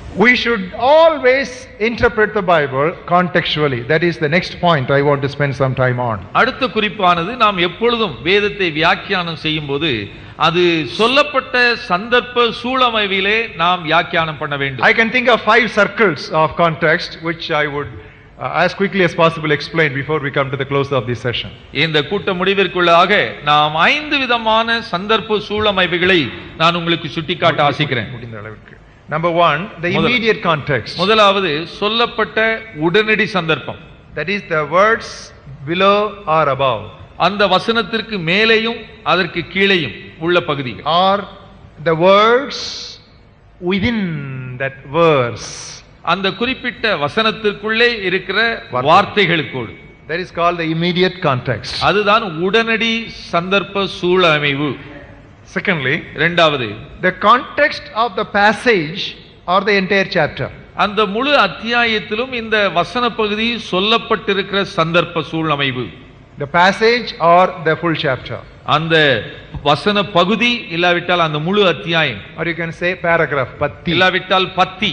We should always interpret the Bible contextually. That is the next point I want to spend some time on. அடுத்த குறிப்பானது நாம் எப்பொழுதும் வேதத்தை வியாக்கியானம் செய்யும்போது அது சொல்லப்பட்ட சந்தர்ப்ப சூழமைவிலே நாம் வியாக்கியானம் பண்ண வேண்டும் I can think of five circles of context which I would uh, as quickly as possible explain before we come to the close of this session. இந்த கூட்ட முடிவிற்குள்ளாக நாம் ஐந்து விதமான சந்தர்ப்ப சூழமைவுகளை நான் உங்களுக்கு சுட்டிக்காட்ட ஆசிக்கிறேன் முடிந்த அளவிற்கு. Number one, the முதல். immediate context. முதலாவது சொல்லப்பட்ட உடனடி சந்தர்ப்பம் That is the words below or above, அந்த வசனத்திற்கு மேலேயும் அதற்கு கீழேயும் உள்ள பகுதிகள் or the words within that verse. அந்த குறிப்பிட்ட வசனத்திற்குள்ளே இருக்கிற வார்த்தை. வார்த்தைகளுக்கோடு That is called the immediate context. அதுதான் உடனடி சந்தர்ப்ப சூழமைவு Secondly, இரண்டாவது the context of the passage or the entire chapter. அந்த முழு அத்தியாயத்திலும் இந்த வசன பகுதி சொல்லப்பட்டிருக்கிற சந்தர்ப்ப சூழமைவு The passage or the full chapter. அந்த வசன பகுதி இல்லாவிட்டால் அந்த முழு அத்தியாயம் Or you can say paragraph, patti. இல்லாவிட்டால் பத்தி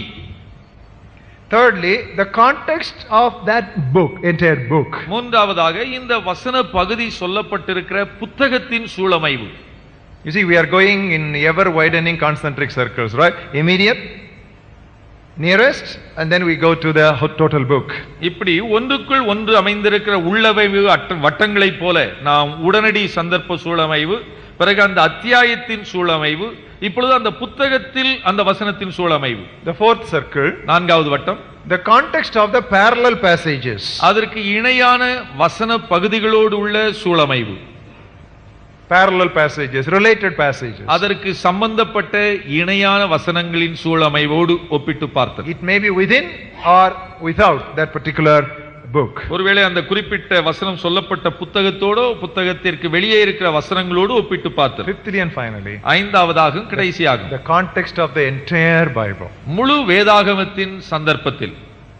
Thirdly, the context of that book, entire book. மூன்றாவதாக இந்த வசன பகுதி சொல்லப்பட்டிருக்கிற புத்தகத்தின் சூழமைவு You see, we are going in ever widening concentric circles, right? Immediate, nearest, and then we go to the ho- total book. இப்படி ஒன்றுக்குள் ஒன்று அமைந்திருக்கிற உள்ளமைவு அட்ட- வட்டங்களைப் போல நாம் உடனடி சந்தர்ப்ப சூழமைவு பிறகு அந்த அத்தியாயத்தின் சூழமைவு இப்பொழுது அந்த புத்தகத்தில் அந்த வசனத்தின் சூழமைவு The fourth circle, நான்காவது வட்டம் the context of the parallel passages. அதற்கு இணையான வசன பகுதிகளோடு உள்ள சூழமைவு Parallel passages, related passages. அதற்கு சம்பந்தப்பட்ட இணையான வசனங்களின் சூழமைவோடு ஒப்பிட்டு பார்த்தல் It may be within or without that particular book. ஒருவேளை அந்த குறிப்பிட்ட வசனம் சொல்லப்பட்ட புத்தகத்தோடோ புத்தகத்திற்கு வெளியே இருக்கிற வசனங்களோடு ஒப்பிட்டு பார்த்தல் Fifthly and finally, ஐந்தாவதாகும் கடைசியாகும் the context of the entire Bible. முழு வேதாகமத்தின் சந்தர்ப்பத்தில்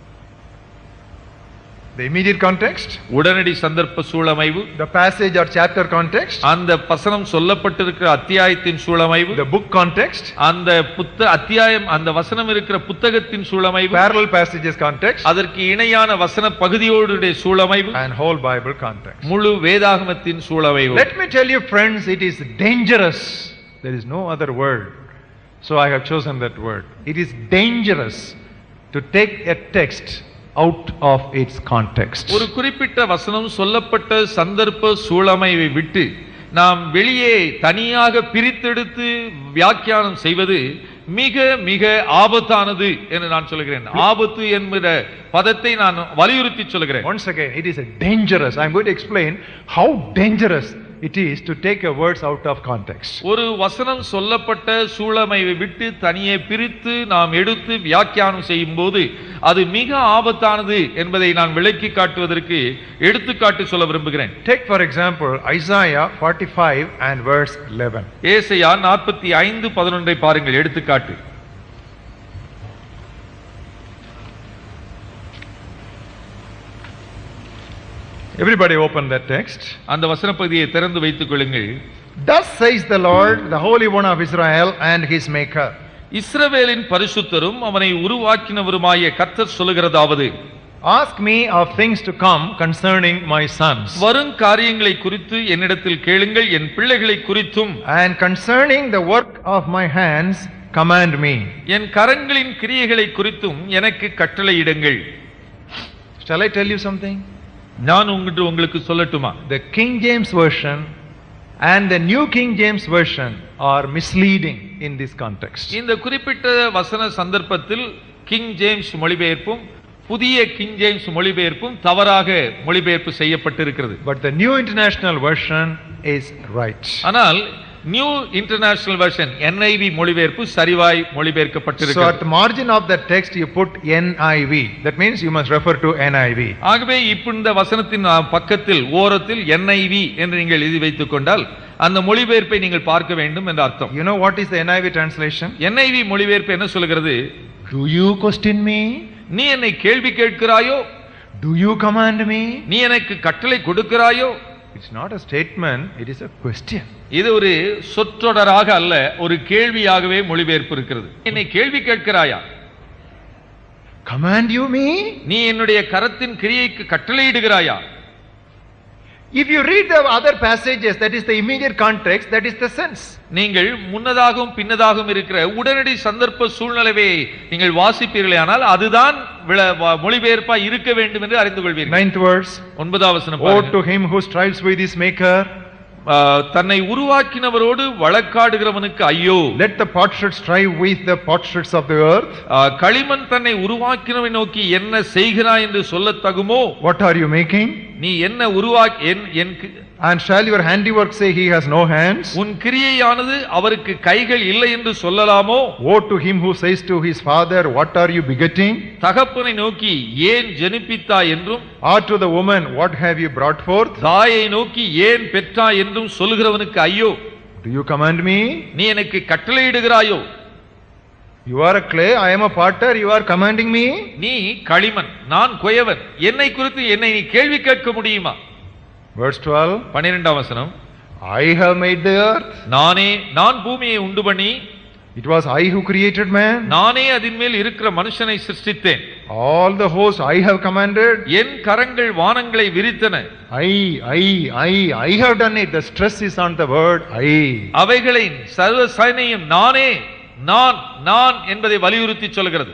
The immediate context, உடனடி சந்தர்ப்ப சூழமைவு the passage or chapter context, அந்த வசனம் சொல்லப்பட்டிருக்கிற அத்தியாயத்தின் சூழமைவு the book context, அந்த புத்த அத்தியாயம் அந்த வசனம் இருக்கிற புத்தகத்தின் சூழமைவு parallel passages context, அதற்கு இணையான வசன பகுதியோடு சூழமைவு and whole Bible context. முழு வேதாகமத்தின் சூழமைவு Let me tell you, friends, it is dangerous. There is no other word. So I have chosen that word. It is dangerous to take a text out of its context. ஒரு குறிப்பிட்ட வசனம் சொல்லப்பட்ட சந்தர்ப்ப சூழமைவை விட்டு நாம் வெளியே தனியாக பிரித்தெடுத்து வியாக்கியானம் செய்வது மிக மிக ஆபத்தானது என்று நான் சொல்கிறேன் ஆபத்து என்கிற பதத்தை நான் வலியுறுத்தி சொல்கிறேன் Once again, it is a dangerous. I'm going to explain how dangerous it is to take a words out of context. ஒரு வசனம் சொல்லப்பட்ட சூழமைவை விட்டு தனியே பிரித்து நாம் எடுத்து வியாக்கியானம் செய்யும் போது அது மிக ஆபத்தானது என்பதை நான் விளக்கி காட்டுவதற்கு எடுத்துக்காட்டு சொல்ல விரும்புகிறேன் Take, for example, Isaiah 45 and verse 11. ஏசையா நாற்பத்தி ஐந்து பதினொன்றை பாருங்கள் எடுத்துக்காட்டு Everybody open that text. அந்த வசன பகுதியை திறந்து வைத்துக் கொள்ளுங்கள் Thus says the Lord, the Holy One of Israel and his Maker. இஸ்ரவேலின் பரிசுத்தரும் அவனை உருவாக்கினவருமாய கர்த்தர் சொல்லுகிறதாவது Ask me of things to come concerning my sons, வரும் காரியங்களை குறித்து என்னிடத்தில் கேளுங்கள் என் பிள்ளைகளை குறித்தும் and concerning the work of my hands, command me. என் கரங்களின் கிரியைகளை குறித்தும் எனக்கு கட்டளையிடுங்கள் Shall I tell you something? நான் உங்கிட்டு உங்களுக்கு சொல்லட்டுமா The King James Version and the New King James Version are misleading in this context. இந்த குறிப்பிட்ட வசன சந்தர்ப்பத்தில் கிங் ஜேம்ஸ் மொழிபெயர்ப்பும் புதிய கிங் ஜேம்ஸ் மொழிபெயர்ப்பும் தவறாக மொழிபெயர்ப்பு செய்யப்பட்டிருக்கிறது But the New International Version is right. ஆனால் நியூ இன்டர்நேஷனல் வெர்ஷன் என்ஐவி மொழிபெயர்ப்பு சரிவாய் So மொழிபெயர்க்கப்பட்டிருக்கிறது at the margin of that text you put NIV. That means you must refer to NIV. ஆகவே இப்ப இந்த வசனத்தின் அஹ், பக்கத்தில் ஓரத்தில் என்ஐவி என்று நீங்கள் எழுதி வைத்துக் கொண்டால் அந்த மொழிபெயர்ப்பை நீங்கள் பார்க்க வேண்டும் என்ற அர்த்தம் You know what is the NIV translation? NIV மொழிபெயர்ப்பு என்ன சொல்கிறது Do you question me? நீ என்னை கேள்வி கேட்கிறாயோ Do you command me? நீ எனக்கு கட்டளை கொடுக்கிறாயோ It's not a statement, it is a question. இது ஒரு சொற்றொடராக அல்ல ஒரு கேள்வியாகவே மொழிபெயர்ப்பு இருக்கிறது என்னை கேள்வி கேட்கிறாயா command you me? நீ என்னுடைய கரத்தின் கிரியைக்கு கட்டளையிடுகிறாயா If you read the other passages, that is the immediate context, that is the sense. நீங்கள் முன்னதாகவும் பின்னதாகவும் இருக்கிற உடனடி சந்தர்ப்ப சூழ்நிலையை நீங்கள் வாசிப்பீர்களே ஆனால் அதுதான் விள- வ- மொழிபெயர்ப்பா இருக்க வேண்டும் என்று அறிந்து கொள்வீர்கள் Ninth verse. ஒன்பதாம் வசனம் Woe பாருங்க. to him who strives with his maker. ஆ, தன்னை உருவாக்கினவரோடு வழக்காடுகிறவனுக்கு ஐயோ Let the potsherd strive with the potsherds of the earth. ஆ, களிமண் தன்னை உருவாக்கினவை நோக்கி என்ன செய்கிறாய் என்று சொல்லத் தகுமோ What are you making? நீ என்ன உருவாக்கி என் என் கி- And shall your handiwork say he has no hands? உன் கிரியையானது அவருக்கு கைகள் இல்லை என்று சொல்லலாமோ Woe to him who says to his father, What are you begetting? தகப்பனை நோக்கி ஏன் ஜெனிப்பித்தாய் என்றும் Or to the woman, What have you brought forth? தாயை நோக்கி ஏன் பெற்றாய் என்றும் சொல்லுகிறவனுக்கு ஐயோ Do you command me? நீ எனக்கு கட்டளையிடுகிறாயோ You are a clay, I am a potter, you are commanding me? நீ களிமண் நான் குயவன் என்னை குறித்து என்னை நீ கேள்வி கேட்க முடியுமா Verse 12 பன்னிரெண்டாம் வசனம் I have made the earth. நானே நான் பூமியை உண்டு பண்ணி It was I who created man. நானே அதின் மேல் இருக்கிற மனுஷனை சிருஷ்டித்தேன் All the host I have commanded. என் கரங்கள் வானங்களை விரித்தன I, I, I, I have done it. The stress is on the word I. அவைகளை சர்வ சைனையும் நானே நான் நான் என்பதை வலியுறுத்தி சொல்கிறது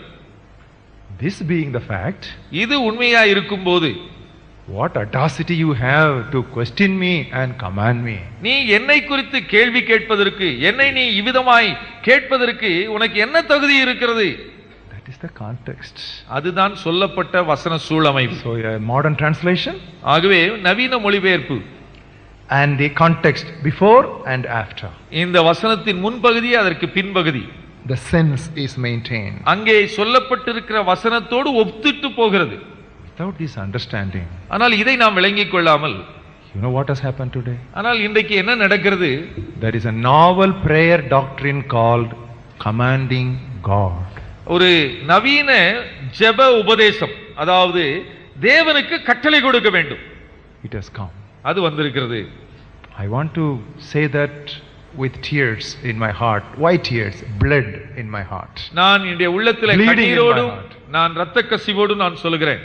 This being the fact, இது உண்மையா இருக்கும்போது what audacity you have to question me and command me. நீ என்னை குறித்து கேள்வி கேட்பதற்கு என்னை நீ இவ்விதமாய் கேட்பதற்கு உனக்கு என்ன தகுதி இருக்கிறது That is the context. அதுதான் சொல்லப்பட்ட வசன சூழமைப்பு So, a modern translation ஆகவே நவீன மொழிபெயர்ப்பு and the context before and after. இந்த வசனத்தின் முன்பகுதி அதற்கு பின்பகுதி The sense is maintained. அங்கே சொல்லப்பட்டிருக்கிற வசனத்தோடு ஒத்துட்டு போகிறது Without this understanding, ஆனால் இதை நாம் விளங்கிக் கொள்ளாமல் you know what has happened today? ஆனால் இன்றைக்கு என்ன நடக்கிறது There is a novel prayer doctrine called commanding God. ஒரு நவீன ஜெப உபதேசம் அதாவது தேவனுக்கு கட்டளை கொடுக்க வேண்டும் It has come. அது வந்திருக்கிறது I want to say that with tears in my heart. Why tears? Blood in my heart. நான் என்னுடைய உள்ளத்தில் Bleeding in my கண்ணீரோடும் heart. நான் இரத்த கசிவோடும் நான் சொல்லுகிறேன்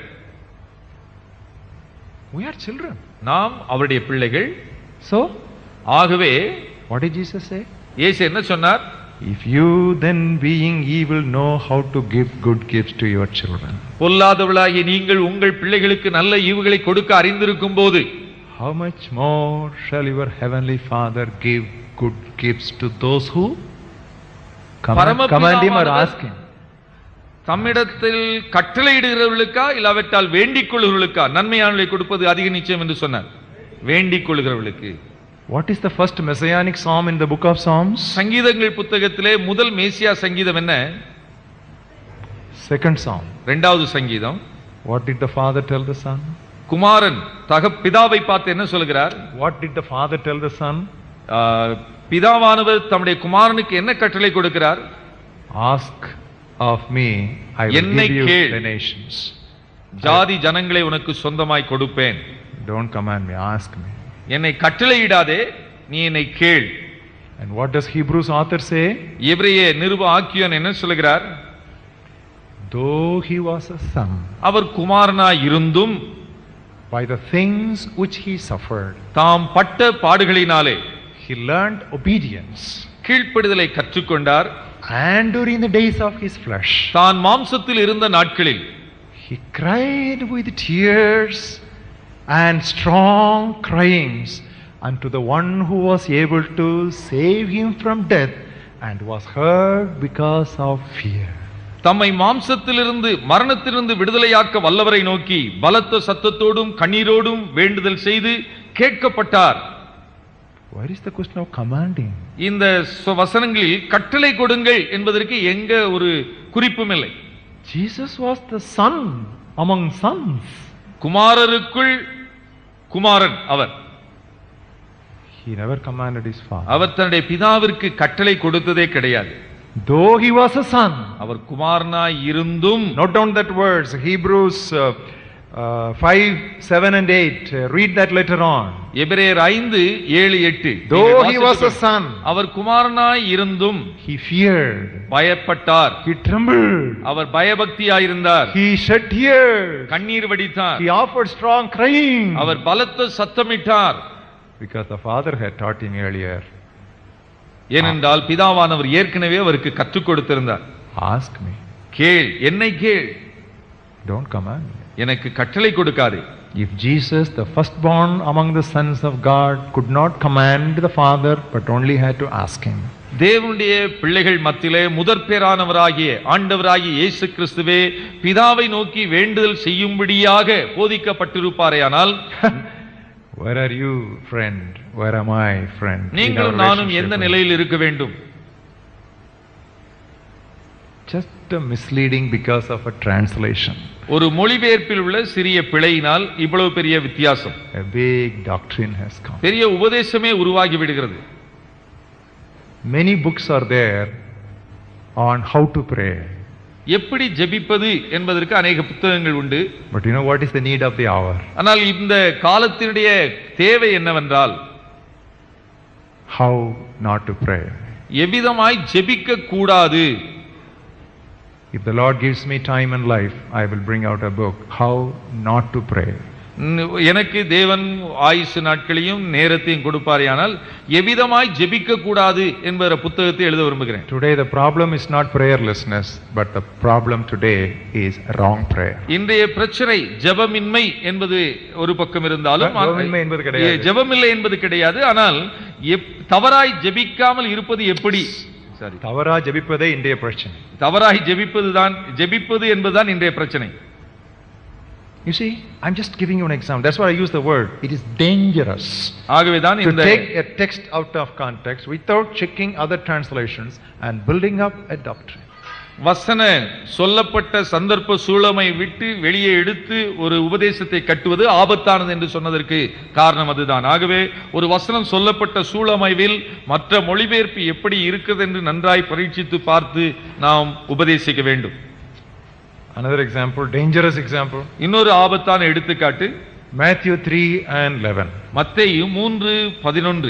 We are children. நாம் அவருடைய பிள்ளைகள் So, ஆகவே what did Jesus say? இயேசு என்ன சொன்னார் If you then being evil know how to give good gifts to your children, பொல்லாதவளாகிய நீங்கள் உங்கள் பிள்ளைகளுக்கு நல்ல ஈவுகளை கொடுக்க அறிந்திருக்கும் போது how much more shall your heavenly Father give good gifts to those who command, command him or ask him? தம்மிடத்தில் கட்டளையிடுகிறவர்களுக்கா இல்லாவிட்டால் வேண்டிக் கொள்கிறவர்களுக்கா நன்மையானவை கொடுப்பது அதிக நிச்சயம் என்று சொன்னார் வேண்டிக் கொள்கிறவர்களுக்கு What is the first messianic psalm in the book of Psalms? சங்கீதங்கள் புத்தகத்திலே முதல் மேசியா சங்கீதம் என்ன Second psalm. இரண்டாவது சங்கீதம் What did the father tell the son? குமாரன் தக பிதாவை பார்த்து என்ன சொல்கிறார் What did the father tell the son? ஆ, பிதாவானவர் தம்முடைய குமாரனுக்கு என்ன கட்டளை கொடுக்கிறார் Ask of me, I will என்னை give you கேள். the nations. ஜாதி ஜனங்களை உனக்கு சொந்தமாய் கொடுப்பேன் Don't command me, ask me. என்னை கட்டளையிடாதே நீ என்னை கேள் And what does Hebrews author say? எபிரேய நிருப ஆக்கியோன் என்ன சொல்கிறார் Though he was a son, அவர் குமாரனாய் இருந்தும் by the things which he suffered, தாம் பட்ட பாடுகளினாலே he learned obedience. கீழ்ப்படிதலை கற்றுக்கொண்டார் And during the days of his flesh, தான் மாம்சத்தில் இருந்த நாட்களில் he cried with tears and strong cryings unto the one who was able to save him from death and was heard because of fear. தம்மை மாம்சத்திலிருந்து மரணத்திலிருந்து விடுதலையாக்க வல்லவரை நோக்கி பலத்த சத்தத்தோடும் கண்ணீரோடும் வேண்டுதல் செய்து கேட்கப்பட்டார் Where is the question of commanding? இந்த சொ- வசனங்களில் கட்டளை கொடுங்கள் என்பதற்கு எங்க ஒரு குறிப்பும் இல்லை Jesus was the son among sons. குமாரருக்குள் Kumaran our He never commanded his father. அவர் தன்னுடைய பிதாவிற்கு கட்டளை கொடுத்ததே கிடையாது Though he was a son. அவர் குமாரனாய் இருந்தும் Note down that words, Hebrews uh, uh, 5, 7, and 8. Uh, read that later on. எபிரேயர் ஐந்து ஏழு எட்டு Though நீங்கள் he was a வாசித்துக் son, அவர் குமாரனாய் இருந்தும் he feared, பயப்பட்டார் he trembled, our பயபக்தியாயிருந்தார் he shed tears, கண்ணீர் வடித்தார் he offered strong crying. அவர் பலத்த சத்தமிட்டார் Because the father had taught him earlier. ஏனென்றால் பிதாவானவர் ஏற்கனவே அவருக்கு கற்றுக் கொடுத்திருந்தார் Ask me, கேள் என்னை கேள் don't command me. எனக்கு கட்டளை கொடுக்காதே If Jesus, the firstborn among the sons of God, could not command the Father but only had to ask him, தேவனுடைய பிள்ளைகள் மத்தியிலே முதற் பேரானவராகிய ஆண்டவராகிய இயேசு கிறிஸ்துவே பிதாவை நோக்கி வேண்டுதல் செய்யும்படியாக போதிக்கப்பட்டிருப்பாரேயானால் Where are you, friend? Where am I, friend? in our நீங்களும் நானும் relationship எந்த with- நிலையில் இருக்க வேண்டும் Just a misleading because of a translation. ஒரு மொழிபெயர்ப்பில் உள்ள சிறிய பிழையினால் இவ்வளவு பெரிய வித்தியாசம் A big doctrine has come. பெரிய உபதேசமே உருவாகி விடுகிறது Many books are there on how to pray. எப்படி ஜெபிப்பது என்பதற்கு அநேக புத்தகங்கள் உண்டு But you know what is the need of the hour? ஆனால் இந்த காலத்தினுடைய தேவை என்னவென்றால் How not to pray. எவ்விதமாய் ஜெபிக்க கூடாது If the Lord gives me time and life, I will bring out a book, How Not to Pray. ம், எனக்கு தேவன் ஆயுசு நாட்களையும் நேரத்தையும் கொடுப்பாரேயானால் எவ்விதமாய் ஜெபிக்க கூடாது என்கிற புத்தகத்தை எழுத விரும்புகிறேன் Today, the problem is not prayerlessness, but the problem today is wrong prayer. இன்றைய பிரச்சனை ஜெபமின்மை என்பது ஒரு பக்கம் இருந்தாலும் ஜெபமின்மை என்பது கிடையாது. ஏ, ஜெபமில்லை என்பது கிடையாது ஆனால் எப்- தவறாய் ஜெபிக்காமல் இருப்பது எப்படி சரி தவறா ஜெபிப்பதே இன்றைய பிரச்சனை தவறாய் ஜெபிப்பதுதான் ஜெபிப்பது என்பதுதான் இன்றைய பிரச்சனை You see, I'm just giving you an example. That's why I use the word. It is dangerous ஆகவேதான் to இந்த take a text out of context without checking other translations and building up a doctrine. வசன சொல்லப்பட்ட சந்தர்ப்ப சூழமை விட்டு வெளியே எடுத்து ஒரு உபதேசத்தை கட்டுவது ஆபத்தானது என்று சொன்னதற்கு காரணம் அதுதான் ஆகவே ஒரு வசனம் சொல்லப்பட்ட சூழமைவில் மற்ற மொழிபெயர்ப்பு எப்படி இருக்கிறது என்று நன்றாய் பரீட்சித்து பார்த்து நாம் உபதேசிக்க வேண்டும் Another example, dangerous example, இன்னொரு ஆபத்தான எடுத்துக்காட்டு Matthew 3 and 11. மத்தேயு மூன்று பதினொன்று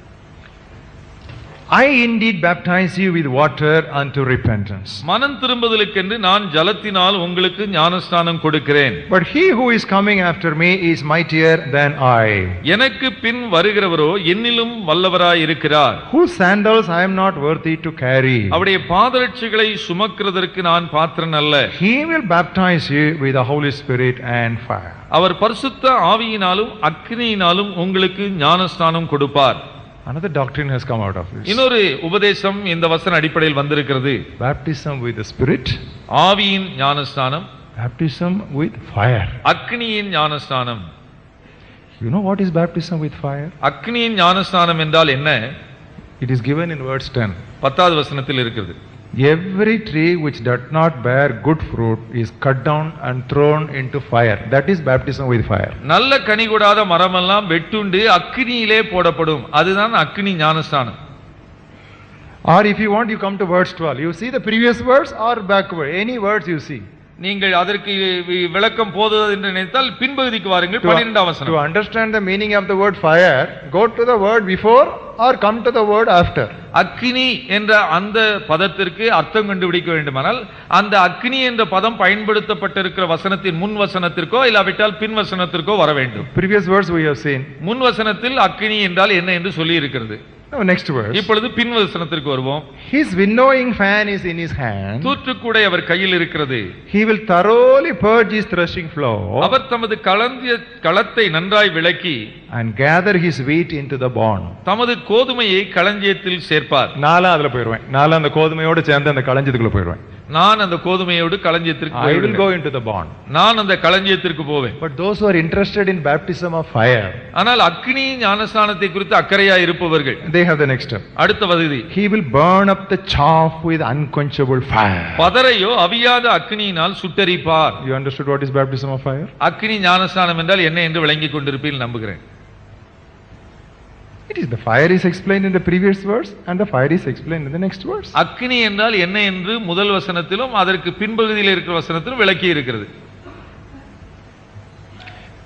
I indeed baptize you with water unto repentance. மனம் திரும்புதலுக்கென்று நான் ஜலத்தினால் உங்களுக்கு ஞானஸ்நானம் கொடுக்கிறேன் But he who is coming after me is mightier than I, எனக்கு பின் வருகிறவரோ என்னிலும் வல்லவராய் இருக்கிறார் whose sandals I am not worthy to carry. அவருடைய பாதரட்சிகளை சுமக்கிறதற்கு நான் பாத்திரன் அல்ல He will baptize you with the Holy Spirit and fire. அவர் பரிசுத்த ஆவியினாலும் அக்னியினாலும் உங்களுக்கு ஞானஸ்நானம் கொடுப்பார் Another doctrine has come out of this. இன்னொரு உபதேசம் இந்த வசன அடிப்படையில் வந்திருக்கிறது Baptism with the Spirit, ஆவியின் ஞானஸ்நானம் baptism with fire. அக்னியின் ஞானஸ்நானம் You know what is baptism with fire? அக்னியின் ஞானஸ்நானம் என்றால் என்ன It is given in verse 10. பத்தாவது வசனத்தில் இருக்கிறது Every tree which does not bear good fruit is cut down and thrown into fire. That is baptism with fire. நல்ல கனி கொடாத மரமெல்லாம் வெட்டுண்டு அக்னியிலே போடப்படும் அதுதான் அக்னி ஞானஸ்நானம் Or if you want, you come to verse 12. You see the previous verse or backward, any words you see. நீங்கள் அதற்கு we- விளக்கம் போதுவது என்று நினைத்தால் பின்பகுதிக்கு வாருங்கள் To, பன்னிரெண்டாம் to வசனம் understand the meaning of the word fire, go to the word before or come to the word after. அக்னி என்ற அந்த பதத்திற்கு அர்த்தம் கண்டுபிடிக்க வேண்டுமானால் அந்த அக்னி என்ற பதம் பயன்படுத்தப்பட்டிருக்கிற வசனத்தின் முன் வசனத்திற்கோ இல்லாவிட்டால் பின் வசனத்திற்கோ வர வேண்டும் Previous verse we have seen. முன் வசனத்தில் அக்னி என்றால் என்ன என்று சொல்லி இருக்கிறது Now next verse. இப்பொழுது பின் வசனத்திற்கு வருவோம் His winnowing fan is in his hand. தூற்றுக்கூடை அவர் கையில் இருக்கிறது He will thoroughly purge his threshing floor அவர் தமது களந்திய களத்தை நன்றாய் விளக்கி and gather his wheat into the barn. தமது கோதுமையை களஞ்சியத்தில் சேர்ப்பார் நாலா அதுல போயிடுவேன் நாலா அந்த கோதுமையோட சேர்ந்து அந்த களஞ்சியத்துக்குள்ள போயிடுவேன் நான் அந்த கோதுமையோடு களஞ்சியத்திற்கு I will போய்விடுவேன். go into the barn. நான் அந்த களஞ்சியத்திற்கு போவேன் But those who are interested in baptism of fire, ஆனால் அக்னி ஞானஸ்தானத்தை குறித்து அக்கறையா இருப்பவர்கள் they have the next step. அடுத்த வதவி He will burn up the chaff with unquenchable fire. பதரையோ அவியாத அக்னியினால் சுட்டரிப்பார் You understood what is baptism of fire? அக்னி ஞானஸ்தானம் என்றால் என்ன என்று விளங்கிக் கொண்டிருப்பீர்கள் நம்புகிறேன் It is the fire is explained in the previous verse and the fire is explained in the next verse. அக்னி என்றால் என்ன என்று முதல் வசனத்திலும் அதற்கு பின்பகுதியில் இருக்கிற வசனத்திலும் விளக்கி இருக்கிறது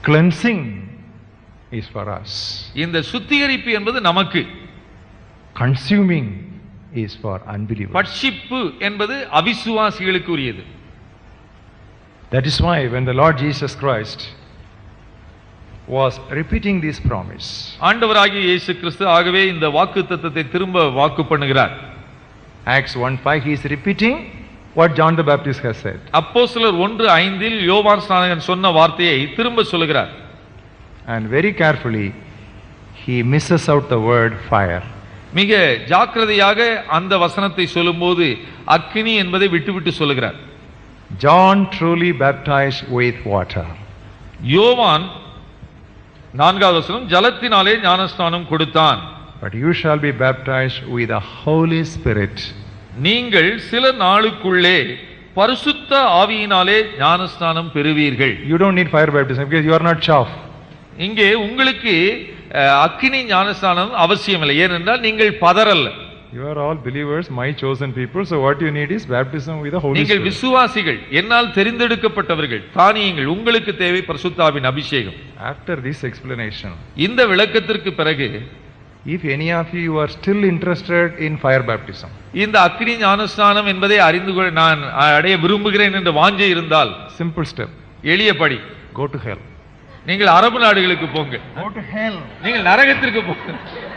Cleansing is for us. இந்த சுத்திகரிப்பு என்பது நமக்கு Consuming is for unbelievers. பட்சிப்பு என்பது அவிசுவாசிகளுக்கு உரியது That is why when the Lord Jesus Christ was repeating this promise, ஆண்டவராகிய இயேசு கிறிஸ்து ஆகவே இந்த வாக்கு தத்தத்தை திரும்ப வாக்கு பண்ணுகிறார் Acts 1:5, he is repeating what John the Baptist has said. அப்போஸ்தலர் ஒன்று ஐந்தில் யோவான் ஸ்நானகன் சொன்ன வார்த்தையை திரும்ப சொல்லுகிறார் And very carefully, he misses out the word fire. மிக ஜாக்கிரதையாக அந்த வசனத்தை சொல்லும்போது அக்கினி என்பதை விட்டுவிட்டு சொல்லுகிறார் John truly baptized with water. யோவான் நான்காவது வசனம் ஜலத்தினாலே ஞானஸ்நானம் கொடுத்தான் But you shall be baptized with the Holy Spirit. நீங்கள் சில நாளுக்குள்ளே பரிசுத்த ஆவியினாலே ஞானஸ்நானம் பெறுவீர்கள் You don't need fire baptism because you are not chaff. இங்கே உங்களுக்கு அஹ், அக்கினி ஞானஸ்நானம் அவசியமில்லை ஏனென்றால் நீங்கள் பதறல்ல You are all believers, my chosen people. So what you need is baptism with the Holy நீங்கள் Spirit. விசுவாசிகள் என்னால் தெரிந்தெடுக்கப்பட்டவர்கள் தானியங்கள் உங்களுக்கு தேவை பரிசுத்தாவின் அபிஷேகம் After this explanation, இந்த விளக்கத்திற்கு பிறகு if any of you are still interested in fire baptism, இந்த அக்னி ஞானஸ்நானம் என்பதை அறிந்து கொள்ள நான் அடைய விரும்புகிறேன் என்ற வாஞ்சை இருந்தால் simple step, எளிய படி go to hell. நீங்கள் அரபு நாடுகளுக்கு போங்க Go to hell. நீங்கள் நரகத்திற்கு போங்க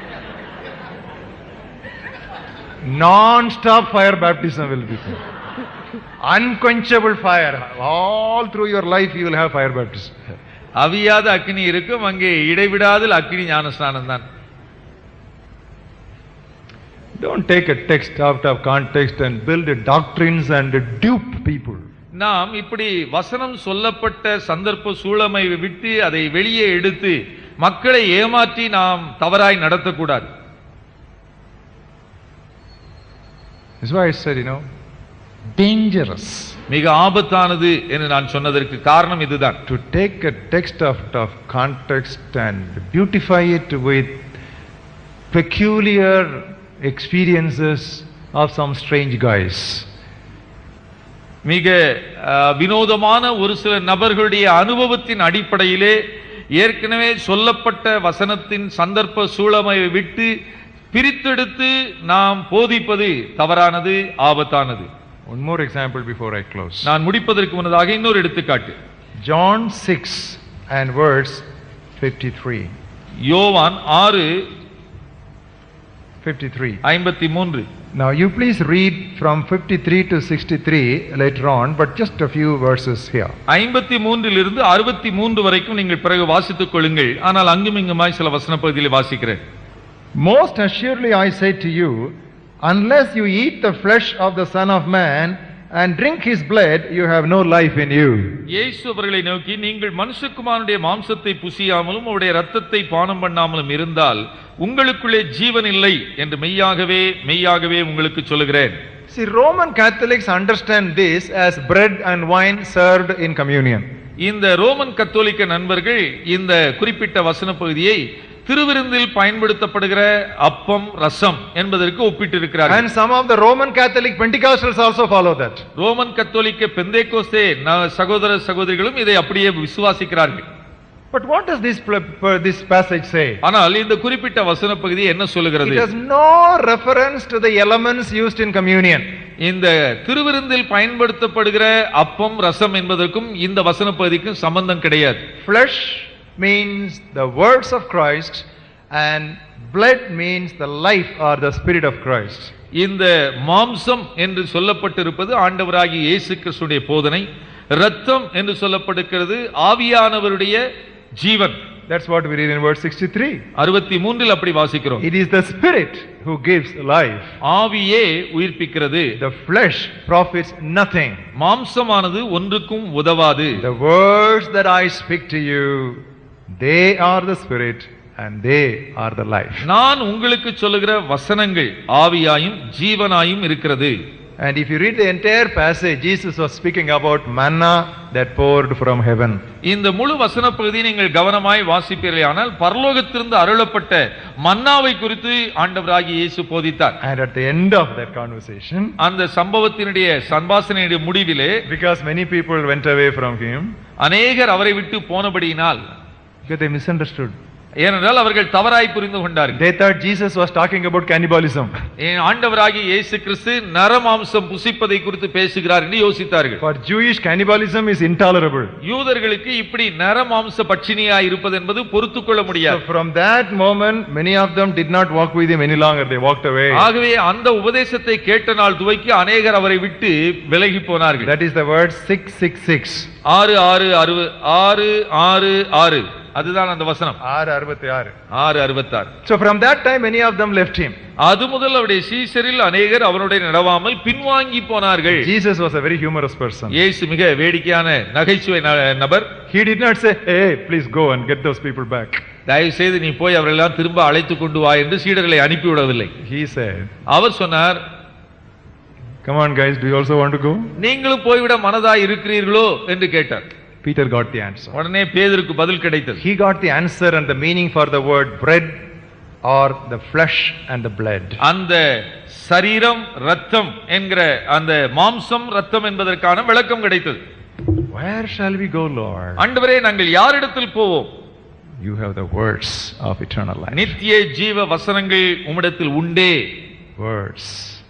Non-stop fire baptism will be there. Unquenchable fire. All through your life you will have fire baptism. அவியாத அக்னி இருக்கும் அங்கே இடைவிடாத அக்னி ஞானஸ்நானம் தான் Don't take a text out of context and build doctrines and dupe people. நாம் இப்படி வசனம் சொல்லப்பட்ட சந்தர்ப்ப சூழமை விட்டு அதை வெளியே எடுத்து மக்களை ஏமாற்றி நாம் தவறாய் நடத்தக்கூடாது That's why I said, you know, dangerous மிக ஆபத்தானது என்று நான் சொன்னதற்கு காரணம் இதுதான் to take a text out of context and beautify it with peculiar experiences of some strange guys. மிக அஹ், வினோதமான ஒரு சில நபர்களுடைய அனுபவத்தின் அடிப்படையிலே ஏற்கனவே சொல்லப்பட்ட வசனத்தின் சந்தர்ப்ப சூழமை விட்டு பிரித்தெடுத்து நாம் போதிப்பது தவறானது ஆபத்தானது One more example before I close. நான் முடிப்பதற்கு முன்னதாக இன்னொரு எடுத்துக்காட்டு John 6 and verse 53. யோவான் ஆறு 53. ஐம்பத்தி மூன்று Now you please read from 53 to 63 later on, but just a few verses here. ஐம்பத்தி மூன்றிலிருந்து அறுபத்தி மூன்று வரைக்கும் நீங்கள் பிறகு வாசித்துக் கொள்ளுங்கள் ஆனால் அங்கும் இங்குமாய் சில வசன பகுதியில் வாசிக்கிறேன் Most assuredly I say to you, unless you eat the flesh of the Son of Man and drink his blood, you have no life in you. இயேசு அவர்களை நோக்கி நீங்கள் மனுஷகுமாரனுடைய மாம்சத்தை புசியாமலும் அவருடைய ரத்தத்தை பானம் பண்ணாமலும் இருந்தால் உங்களுக்குள்ளே ஜீவன் இல்லை என்று மெய்யாகவே மெய்யாகவே உங்களுக்கு சொல்லுகிறேன் See, Roman Catholics understand this as bread and wine served in communion. இந்த ரோமன் கத்தோலிக்க நண்பர்கள் இந்த குறிப்பிட்ட வசன பகுதியை திருவிருந்தில் பயன்படுத்தப்படுகிற அப்பம் ரசம் என்பதற்கு ஒப்பிட்டிருக்கிறார்கள் And some of the Roman Catholic Pentecostals also follow that. Roman கத்தோலிக்க பெந்தேகோஸ்தே ந- சகோதர சகோதரிகளும் இதை அப்படியே விசுவாசிக்கிறார்கள் But what does this, pl- p- this passage say? ஆனால் இந்த குறிப்பிட்ட வசன பகுதி என்ன சொல்லுகிறது It has no reference to the elements used in communion. இந்த திருவிருந்தில் பயன்படுத்தப்படுகிற அப்பம் ரசம் என்பதற்கும் இந்த வசன பகுதிக்கும் சம்பந்தம் கிடையாது Flesh means the words of Christ, and blood means the life or the spirit of Christ. இந்த மாம்சம் என்று சொல்லப்பட்டிருப்பது ஆண்டவராகிய இயேசு கிறிஸ்துடைய போதனை இரத்தம் என்று சொல்லப்படுகிறது ஆவியானவருடைய ஜீவன் That's what we read in verse 63. அறுபத்தி மூன்றில் அப்படி வாசிக்கிறோம் It is the spirit who gives life. ஆவியே உயிர்ப்பிக்கிறது The flesh profits nothing. மாம்சமானது ஒன்றுக்கும் உதவாது The words that I speak to you, they are the spirit and they are the life. நான் உங்களுக்கு சொல்லுகிற வசனங்கள் ஆவியாயும் ஜீவனாயும் இருக்கிறது And if you read the entire passage, Jesus was speaking about manna that poured from heaven. இந்த முழு வசன பகுதியை நீங்கள் கவனமாய் வாசிப்பீர்களே ஆனால் பரலோகத்திலிருந்து அருளப்பட்ட மன்னாவை குறித்து ஆண்டவராகிய இயேசு போதித்தார் And at the end of that conversation, அந்த சம்பவத்தினுடைய சம்பாசனையுடைய முடிவிலே because many people went away from him, அநேகர் அவரை விட்டு போனபடியினால் because they misunderstood. ஏனென்றால் அவர்கள் தவறாய் புரிந்து கொண்டார்கள் They thought Jesus was talking about cannibalism. ஏன் ஆண்டவராகிய இயேசு கிறிஸ்து நரமாம்சம் புசிப்பதை குறித்து பேசுகிறார் என்று யோசித்தார்கள் For Jewish, cannibalism is intolerable. யூதர்களுக்கு இப்படி நரமாம்ச பட்சினியா இருப்பது என்பது பொறுத்துக் கொள்ள So முடியாது from that moment, many of them did not walk with him any longer. They walked away. ஆகவே அந்த உபதேசத்தை கேட்ட நாள் துவக்கி அநேகர் அவரை விட்டு விலகி போனார்கள் That is the word 666. ஆறு ஆறு அறுபது ஆறு ஆறு ஆறு அதுதான் அந்த வசனம் ஆறு அறுபத்தி ஆறு. ஆறு அறுபத்தாறு So from that time, many of them left him. அது முதல் அவருடைய சீசரில் அநேகர் அவருடைய நடவாமல் பின்வாங்கி போனார்கள் Jesus was a very humorous person. இயேசு மிக வேடிக்கையான நகைச்சுவை ந- நபர் He did not say, hey, please go and get those people back. தயவு செய்து நீ போய் அவர்களெல்லாம் திரும்ப அழைத்து கொண்டு வா என்று சீடர்களை அனுப்பிவிடவில்லை He said, அவர் சொன்னார் come on guys, do you also want to go? நீங்களும் போய்விட மனதாய் இருக்கிறீர்களோ என்று கேட்டார் Peter got the answer. உடனே பேதருக்கு பதில் கிடைத்தது He got the answer and the meaning for the word bread or the flesh and the blood. அந்த சரீரம் ரத்தம் என்கிற அந்த மாம்சம் ரத்தம் என்பதற்கான விளக்கம் கிடைத்தது Where shall we go, Lord? ஆண்டவரே நாங்கள் யாரிடத்தில் போவோம் You have the words of eternal life. நித்திய ஜீவ வசனங்கள் உம்மிடத்தில் உண்டே Words.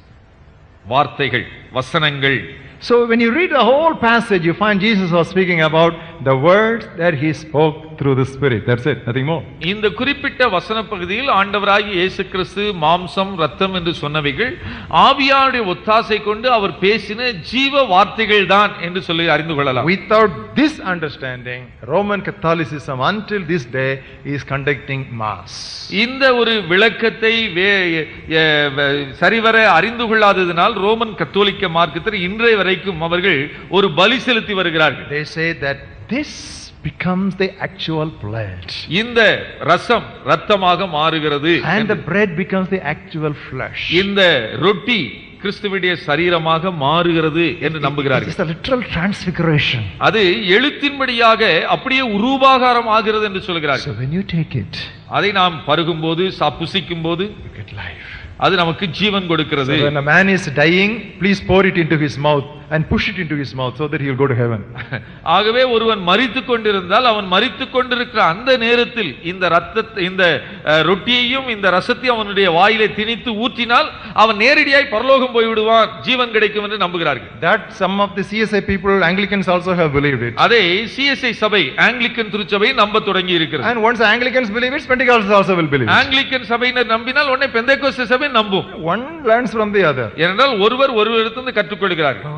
வார்த்தைகள் வசனங்கள் So when you read the whole passage, you find Jesus was speaking about the words that he spoke through the Spirit. That's it, nothing more. இந்த குறிப்பிட்ட வசன பகுதியில் ஆண்டவராகிய இயேசு கிறிஸ்து மாம்சம் ரத்தம் என்று சொன்னவைகள் ஆவியாருடைய ஒத்தாசை கொண்டு அவர் பேசின ஜீவ வார்த்தைகள் தான் என்று சொல்லி அறிந்து கொள்ளலாம் Without this understanding, Roman Catholicism until this day is conducting Mass. இந்த ஒரு விளக்கத்தை வே- எ- வ- சரிவர அறிந்து கொள்ளாததினால் ரோமன் கத்தோலிக்க மார்க்கத்தில் இன்றைய வரைக்கும் அவர்கள் ஒரு பலி செலுத்தி வருகிறார்கள் They say that this becomes the actual blood. இந்த ரசம் ரத்தமாக மாறுகிறது And the bread becomes the actual flesh. இந்த ரொட்டி கிறிஸ்துவுடைய சரீரமாக மாறுகிறது என்று It நம்புகிறார்கள் is a literal transfiguration. அது எழுத்தின்படியாக அப்படியே உருவாகாரம் ஆகிறது என்று சொல்கிறார்கள் So when you take it, அதை நாம் பருகும்போது சா- புசிக்கும்போது you get life. அது நமக்கு ஜீவன் கொடுக்கிறது So when a man is dying, please pour it into his mouth and push it into his mouth so that he will go to heaven. ஆகவே ஒருவன் மரித்துக் கொண்டிருந்தால் அவன் மரித்துக் கொண்டிருக்கிற அந்த நேரத்தில் இந்த ரத்தத்தை இந்த அஹ், ரொட்டியையும் இந்த ரசத்தையும் அவனுடைய வாயிலே திணித்து ஊற்றினால் அவன் நேரடியாய் பரலோகம் போய் விடுவான் ஜீவன் கிடைக்கும் என்று நம்புகிறார்கள் That some of the CSI people, Anglicans also have believed it. அதை சிஎஸ்ஐ சபை ஆங்கிலிக்கன் திருச்சபை நம்ப தொடங்கி இருக்கிறது And once Anglicans believe it, Pentecostals also will believe it. Anglican சபையினர் நம்பினால் உடனே பெந்தைக்கோஸ்தே சபை நம்பும் One learns from the other. ஏனென்றால் ஒருவர் ஒருவரிடத்திலிருந்து கற்றுக்கொள்கிறார்கள்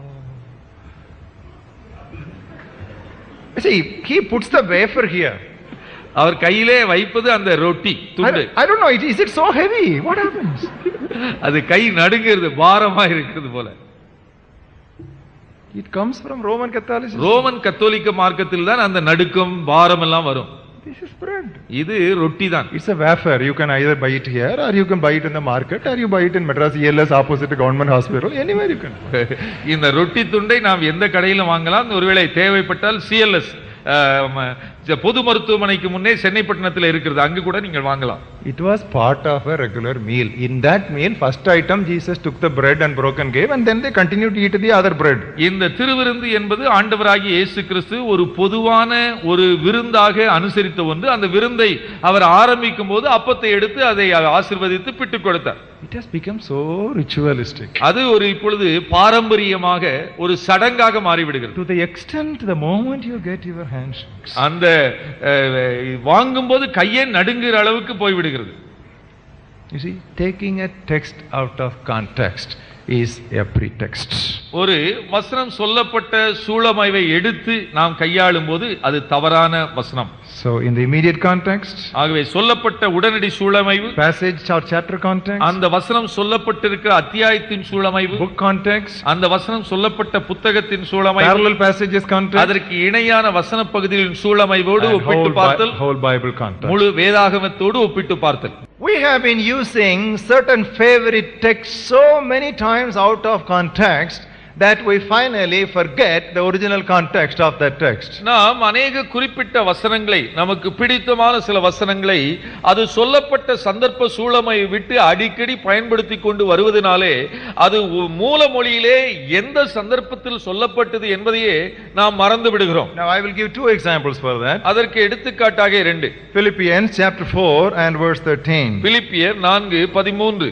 See, he puts the wafer here. அவர் கையிலே வைப்பது அந்த ரொட்டி I, துண்டு I don't know, is it so heavy? What happens? அது கை நடுங்கிறது பாரமா இருக்கிறது போல It comes from Roman Catholicism. Roman கத்தோலிக்க மார்க்கத்தில் தான் அந்த நடுக்கம் பாரம் எல்லாம் வரும் This is bread. இது ரொட்டி தான் It's a wafer. You can either buy it here or you can buy it in the market or you buy it in Madras ELS opposite the government hospital. Anywhere you can. இந்த ரொட்டி துண்டை நாம் எந்த கடையிலும் வாங்கலாம் ஒருவேளை தேவைப்பட்டால் CLS பொது மருத்துவமனைக்கு முன்னே சென்னைப்பட்டினத்தில் இருக்கிறது அங்கு கூட நீங்கள் வாங்கலாம் It was part of a regular meal. In that meal, first item, Jesus took the bread and broken gave, and then they continued to eat the other bread. இந்த திருவிருந்து என்பது ஆண்டவராகிய இயேசு கிறிஸ்து ஒரு பொதுவான ஒரு விருந்தாக அனுசரித்த ஒன்று அந்த விருந்தை அவர் ஆரம்பிக்கும் போது அப்பத்தை எடுத்து அதை ஆசிர்வதித்து பிட்டுக் கொடுத்தார் It has become so ritualistic. அது ஒரு இப்பொழுது பாரம்பரியமாக ஒரு சடங்காக மாறிவிடுகிறது To the extent, the moment you get your hands, அந்த அஹ், வாங்கும்போது கையே நடுங்குற அளவுக்கு போய்விடுகிறது you see, taking a text out of context is a pretext. ஒரு வசனம் சொல்லப்பட்ட சூழமைவை எடுத்து நாம் கையாளும் போது அது தவறான வசனம் So, in the immediate context, ஆகவே சொல்லப்பட்ட உடனடி சூழமைவு passage or chapter context, அந்த வசனம் சொல்லப்பட்டிருக்கிற அத்தியாயத்தின் சூழமைவு book context, அந்த வசனம் சொல்லப்பட்ட புத்தகத்தின் சூழமைவு parallel passages context, அதற்கு இணையான வசன பகுதிகளின் சூழமைவோடு and ஒப்பிட்டு whole, Bi- பார்த்தல் whole Bible context. முழு வேதாகமத்தோடு ஒப்பிட்டு பார்த்தல் We have been using certain favorite texts so many times out of context that we finally forget the original context of that text. நாம் அநேக குறிப்பிட்ட வசனங்களை நமக்கு பிடித்தமான சில வசனங்களை அது சொல்லப்பட்ட சந்தர்ப்ப சூழமை விட்டு அடிக்கடி பயன்படுத்தி கொண்டு வருவதனாலே அது உ- மூல மொழியிலே எந்த சந்தர்ப்பத்தில் சொல்லப்பட்டது என்பதையே நாம் மறந்து விடுகிறோம் Now I will give two examples for that. அதற்கு எடுத்துக்காட்டாக இரண்டு Philippians chapter 4 and verse 13. பிலிப்பியர் நான்கு பதிமூன்று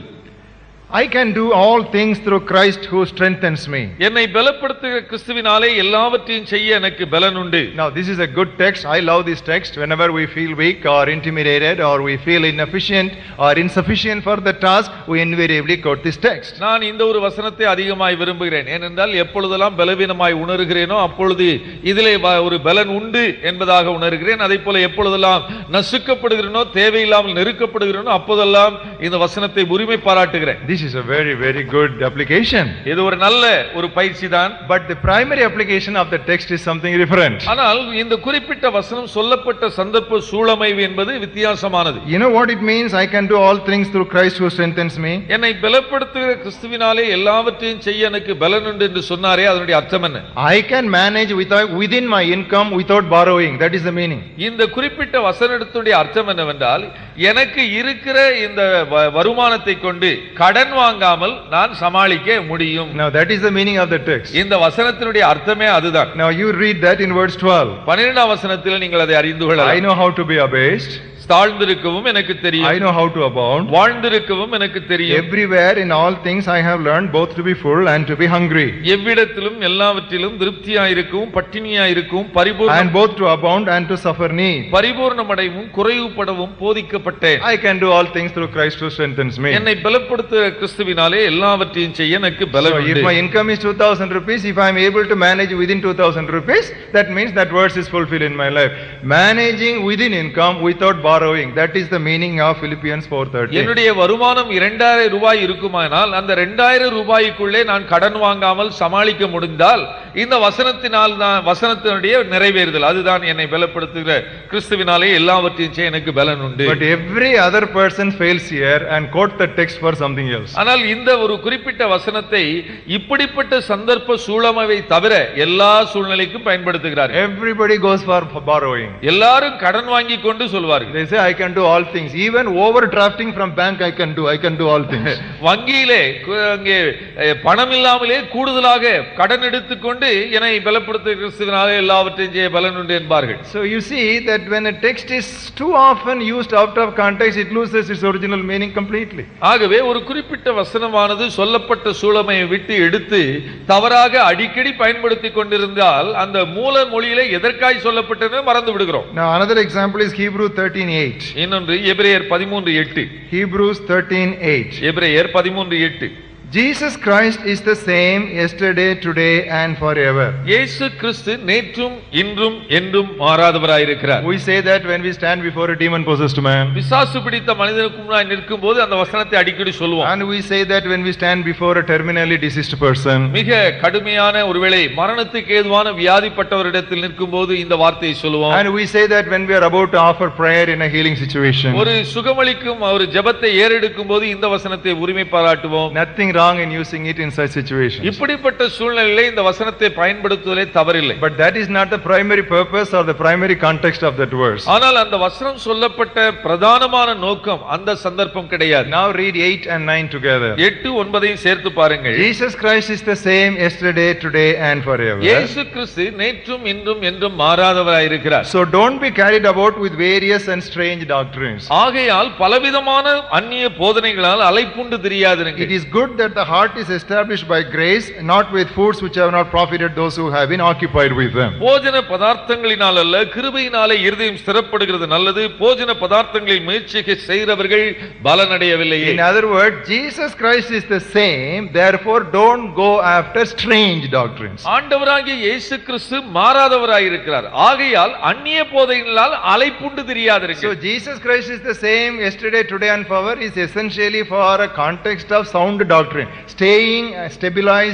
I can do all things through Christ who strengthens me. என்னை பலப்படுத்துகிற கிறிஸ்துவினாலே எல்லாவற்றையும் செய்ய எனக்கு பலன் உண்டு Now this is a good text. I love this text. Whenever we feel weak or intimidated or we feel inefficient or insufficient for the task, we invariably quote this text. நான் இந்த ஒரு வசனத்தை அதிகமாய் விரும்புகிறேன் ஏனென்றால் எப்பொழுதெல்லாம் பலவீனமாய் உணர்கிறேனோ அப்பொழுது இதிலே வ- ஒரு பலன் உண்டு என்பதாக உணர்கிறேன் அதே போல எப்பொழுதெல்லாம் நசுக்கப்படுகிறேனோ தேவையில்லாமல் நெருக்கப்படுகிறேனோ அப்போதெல்லாம் இந்த வசனத்தை உரிமை பாராட்டுகிறேன் This is a very, very good application. இது ஒரு நல்ல ஒரு பயிற்சி தான் But the primary application of the text is something different. ஆனால் இந்த குறிப்பிட்ட வசனம் சொல்லப்பட்ட சந்தர்ப்ப சூழமைவு என்பது வித்தியாசமானது You know what it means? I can do all things through Christ who strengthens me. என்னை பலப்படுத்துகிற கிறிஸ்துவினாலே எல்லாவற்றையும் செய்ய எனக்கு பலன் உண்டு என்று சொன்னாரே அதனுடைய அர்த்தம் என்ன I can manage without, within my income without borrowing. That is the meaning. இந்த குறிப்பிட்ட வசனத்துடைய அர்த்தம் என்னவென்றால் எனக்கு இருக்கிற இந்த வ- வருமானத்தை கொண்டு கடன் வாங்காமல் நான் சமாளிக்க முடியும் Now that is the meaning of the text. இந்த வசனத்தினுடைய அர்த்தமே அதுதான் Now you read that in verse 12. பன்னிரெண்டாம் வசனத்தில் நீங்கள் அதை அறிந்து I கொள்ளலாம் know how to be abased. தாழ்ந்திருக்கவும் எனக்கு I தெரியும் know how to abound. வாழ்ந்திருக்கவும் எனக்கு தெரியும் Everywhere in all things I have learned both to be full and to be hungry. எவ்விடத்திலும் எல்லாவற்றிலும் திருப்தியாயிருக்கவும் பட்டினியாயிருக்கவும் And பரிபூர்ணம் both to abound and to suffer need. பரிபூர்ணமடைவும் குறைவுபடவும் போதிக்கப்பட்டேன் I can do all things through Christ who strengthens me. என்னை பலப்படுத்துகிற கிறிஸ்துவினாலே எல்லாவற்றையும் செய்ய எனக்கு பலன் So if உண்டு my income is 2000 rupees, if I am able to manage within 2000 rupees, that means that verse is fulfilled in my life. Managing within income without borrowing, that is the meaning of Philippians 4:13. என்னுடைய வருமானம் இரண்டாயிரம் ரூபாய் இருக்குமானால் அந்த இரண்டாயிரம் ரூபாய்க்குள்ளே நான் கடன் வாங்காமல் சமாளிக்க முடிந்தால் இந்த வசனத்தினால் தான் வசனத்தினுடைய நிறைவேறுதல் அதுதான் என்னை பலப்படுத்துகிற கிறிஸ்துவினாலே எல்லாவற்றையும் செய்ய எனக்கு பலன் உண்டு But every other person fails here and quote the text for something else. ஆனால் இந்த ஒரு குறிப்பிட்ட வசனத்தை இப்படிப்பட்ட சந்தர்ப்ப சூழமைவை தவிர எல்லா சூழ்நிலைக்கும் பயன்படுத்துகிறார் Everybody goes for for borrowing. எல்லாரும் கடன் வாங்கி கொண்டு சொல்வார்கள் They say, I can do all things. Even overdrafting from bank, I can do. I can do all things. வங்கியிலே கு- அங்கே அஹ், பணம் இல்லாமலே கூடுதலாக கடன் எடுத்துக்கொண்டு என்னை பலப்படுத்த கிறிஸ்துவினாலே எல்லாவற்றையும் செய்ய பலன் உண்டு என்பார்கள் So you see that when a text is too often used out of context, it loses its original meaning completely. ஆகவே ஒரு குறிப்பிட்ட வசனமானது சொல்லப்பட்ட சூழமையை விட்டு எடுத்து தவறாக அடிக்கடி பயன்படுத்தி கொண்டிருந்தால் அந்த மூல மொழியிலே எதற்காய் சொல்லப்பட்டது மறந்து விடுகிறோம் Now another example is Hebrew 13:8. இன்னொன்று எபிரேயர் பதிமூன்று எட்டு Hebrews 13:8. எபிரேயர் பதிமூன்று எட்டு Jesus Christ is the same yesterday, today and forever. இயேசு கிறிஸ்து நேற்றும் இன்றும் என்றும் மாறாதவராயிருக்கிறார் We say that when we stand before a demon possessed man. பிசாசு பிடித்த மனிதனுக்கு முன்னாடி நிற்கும் போது அந்த வசனத்தை அடிக்கடி சொல்லுவோம் And we say that when we stand before a terminally diseased person. மிக கடுமையான ஒருவேளை மரணத்துக்கு ஏதுவான வியாதிப்பட்டவரிடத்தில் நிற்கும் போது இந்த வார்த்தையை சொல்லுவோம் And we say that when we are about to offer prayer in a healing situation. ஒரு சுகமளிக்கும் ஒரு ஜெபத்தை ஏறெடுக்கும் போது இந்த வசனத்தை உரிமை பாராட்டுவோம் Nothing wrong in using it in such situations. இப்படிப்பட்ட சூழ்நிலையிலே இந்த வசனத்தை பயன்படுத்துவதே தவறில்லை But that is not the primary purpose or the primary context of that verse. ஆனால் அந்த வசனம் சொல்லப்பட்ட பிரதானமான நோக்கம் அந்த சந்தர்ப்பம் கிடையாது Now read 8 and 9 together. எட்டு ஒன்பதையும் சேர்த்து பாருங்கள் Jesus Christ is the same yesterday, today and forever. இயேசு கிறிஸ்து நேற்றும் இன்றும் என்றும் மாறாதவராயிருக்கிறார் So don't be carried about with various and strange doctrines. ஆகையால் பலவிதமான அந்நிய போதனைகளால் அலைப்புண்டு தெரியாதிருங்க It is good that the heart is established by grace, not with foods which have not profited those who have been occupied with them. போஜன பதார்த்தங்களினால் அல்ல கிருபையினாலே இருதயம் ஸ்திரப்படுகிறது நல்லது போஜன பதார்த்தங்களில் முயற்சிக்கு செய்கிறவர்கள் பலனடையவில்லையே In other words, Jesus Christ is the same, therefore don't go after strange doctrines. ஆண்டவராகிய இயேசு கிறிஸ்து மாறாதவராயிருக்கிறார் ஆகையால் அந்நிய போதைகளால் அலைப்புண்டு So தெரியாதிருக்க Jesus Christ is the same yesterday, today and forever is essentially for a context of sound doctrine, staying uh, stabilized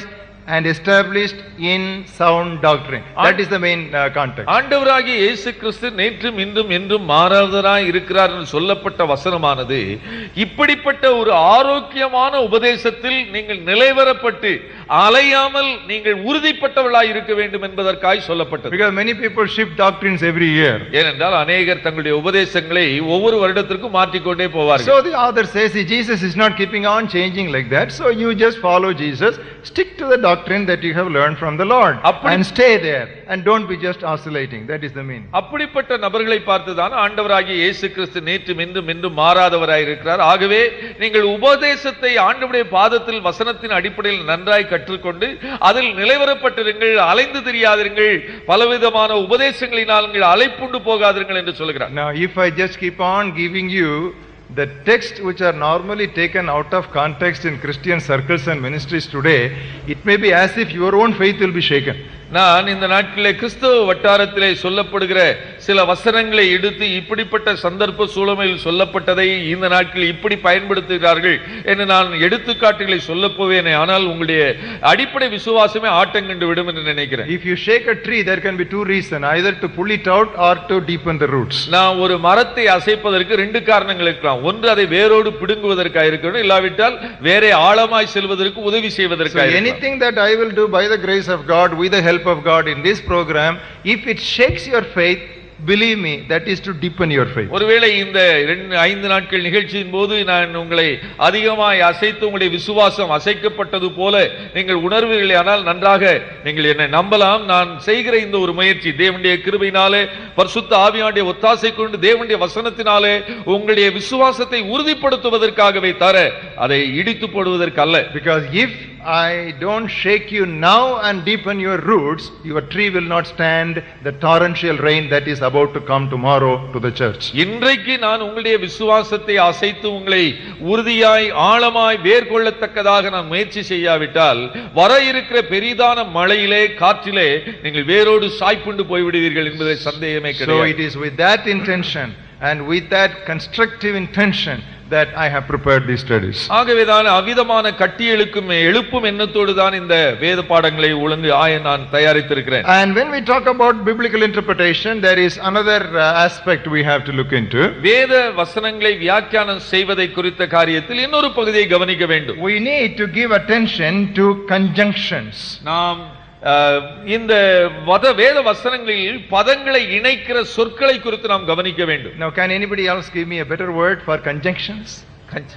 and established in sound doctrine. That is the main uh, context. ஆண்டவராகிய இயேசு கிறிஸ்து நேற்றும் இன்றும் என்றும் மாறாதவராய் இருக்கிறார் என்று சொல்லப்பட்ட வசனமானது இப்படிப்பட்ட ஒரு ஆரோக்கியமான உபதேசத்தில் நீங்கள் நிலைவரப்பட்டு அலையாமல் நீங்கள் உறுதிப்பட்டவர்களாய் இருக்க வேண்டும் என்பதற்காய் சொல்லப்பட்டது Because many people shift doctrines every year. ஏனென்றால் அநேகர் தங்களுடைய உபதேசங்களை ஒவ்வொரு வருடத்திற்கும் மாற்றிக்கொண்டே போவார்கள் So the author says, "See, Jesus is not keeping on changing like that. So you just follow Jesus, stick to the doctrine that you have learned from the Lord, அப்படி- and stay there, and don't be just oscillating. That is the meaning. அப்படிப்பட்ட நபர்களை பார்த்துதான் ஆண்டவராகிய இயேசு கிறிஸ்து நேற்றும் இன்றும் இன்றும் மாறாதவராய் இருக்கிறார் ஆகவே நீங்கள் உபதேசத்தை ஆண்டவருடைய பாதத்தில் வசனத்தின் அடிப்படையில் நன்றாய் கற்றுக்கொண்டு அதில் நிலைவரப்பட்டிருங்கள் அலைந்து தெரியாதிருங்கள் பலவிதமான உபதேசங்களினால் நீங்கள் அலைப்புண்டு போகாதிருங்கள் என்று சொல்கிறார் Now, if I just keep on giving you the texts which are normally taken out of context in Christian circles and ministries today, it may be as if your own faith will be shaken. நான் இந்த நாட்களிலே கிறிஸ்தவ வட்டாரத்திலே சொல்லப்படுகிற சில வசனங்களை எடுத்து இப்படிப்பட்ட சந்தர்ப்ப சூழமையில் சொல்லப்பட்டதை இந்த நாட்களில் இப்படி பயன்படுத்துகிறார்கள் என்று நான் எடுத்துக்காட்டுகளை சொல்லப் போவேனே ஆனால் உங்களுடைய அடிப்படை விசுவாசமே ஆட்டங்கண்டு விடும் என்று நினைக்கிறேன் If you shake a tree, there can be two reasons either to pull it out or to deepen the roots. நான் ஒரு மரத்தை அசைப்பதற்கு ரெண்டு காரணங்கள் இருக்கலாம் ஒன்று அதை வேரோடு பிடுங்குவதற்காக இருக்கணும் இல்லாவிட்டால் வேறே ஆழமாய் செல்வதற்கு உதவி So, செய்வதற்காக இருக்கலாம். anything that I will do by the grace of God, with the help of God in this program, if it shakes your faith, believe me, that is to deepen your faith. ஒருவேளை இந்த ரெண்டு ஐந்து நாட்கள் நிகழ்ச்சியின் போது நான் உங்களை அதிகமாய் அசைத்து உங்களுடைய விசுவாசம் அசைக்கப்பட்டது போல நீங்கள் உணர்வீர்களே ஆனால் நன்றாக நீங்கள் என்னை நம்பலாம் நான் செய்கிற இந்த ஒரு முயற்சி தேவனுடைய கிருபையினாலே பரிசுத்த ஆவியானுடைய ஒத்தாசை கொண்டு தேவனுடைய வசனத்தினாலே உங்களுடைய விசுவாசத்தை உறுதிப்படுத்துவதற்காகவே தர அதை இடித்து போடுவதற்கு அல்ல Because if I don't shake you now and deepen your roots, your tree will not stand the torrential rain that is about to come tomorrow to the church. இன்றைக்கு நான் உங்களுடைய விசுவாசத்தை அசைத்து உங்களை உறுதியாய் ஆழமாய் வேர்கொள்ளத்தக்கதாக நான் முயற்சி செய்யாவிட்டால் வர இருக்கிற பெரிதான மழையிலே காற்றிலே நீங்கள் வேரோடு சாய்ப்புண்டு போய்விடுவீர்கள் என்பதை சந்தேகமே So கிடையாது it is with that intention and with that constructive intention that I have prepared these studies. ஆகவேதான் அவ்விதமான கட்டியெழுக்கும் எழுப்பும் எண்ணத்தோடு தான் இந்த வேத பாடங்களை ஒழுங்கு ஆய நான் தயாரித்திருக்கிறேன் And when we talk about biblical interpretation, there is another uh, aspect we have to look into. வேத வசனங்களை வியாக்கியானம் செய்வதை குறித்த காரியத்தில் இன்னொரு பகுதியை கவனிக்க வேண்டும் We need to give attention to conjunctions. நாம் அஹ், இந்த வத வேத வசனங்களில் பதங்களை இணைக்கிற சொற்களை குறித்து நாம் கவனிக்க வேண்டும் Now, can anybody else give me a better word for conjunctions? கஞ்சி.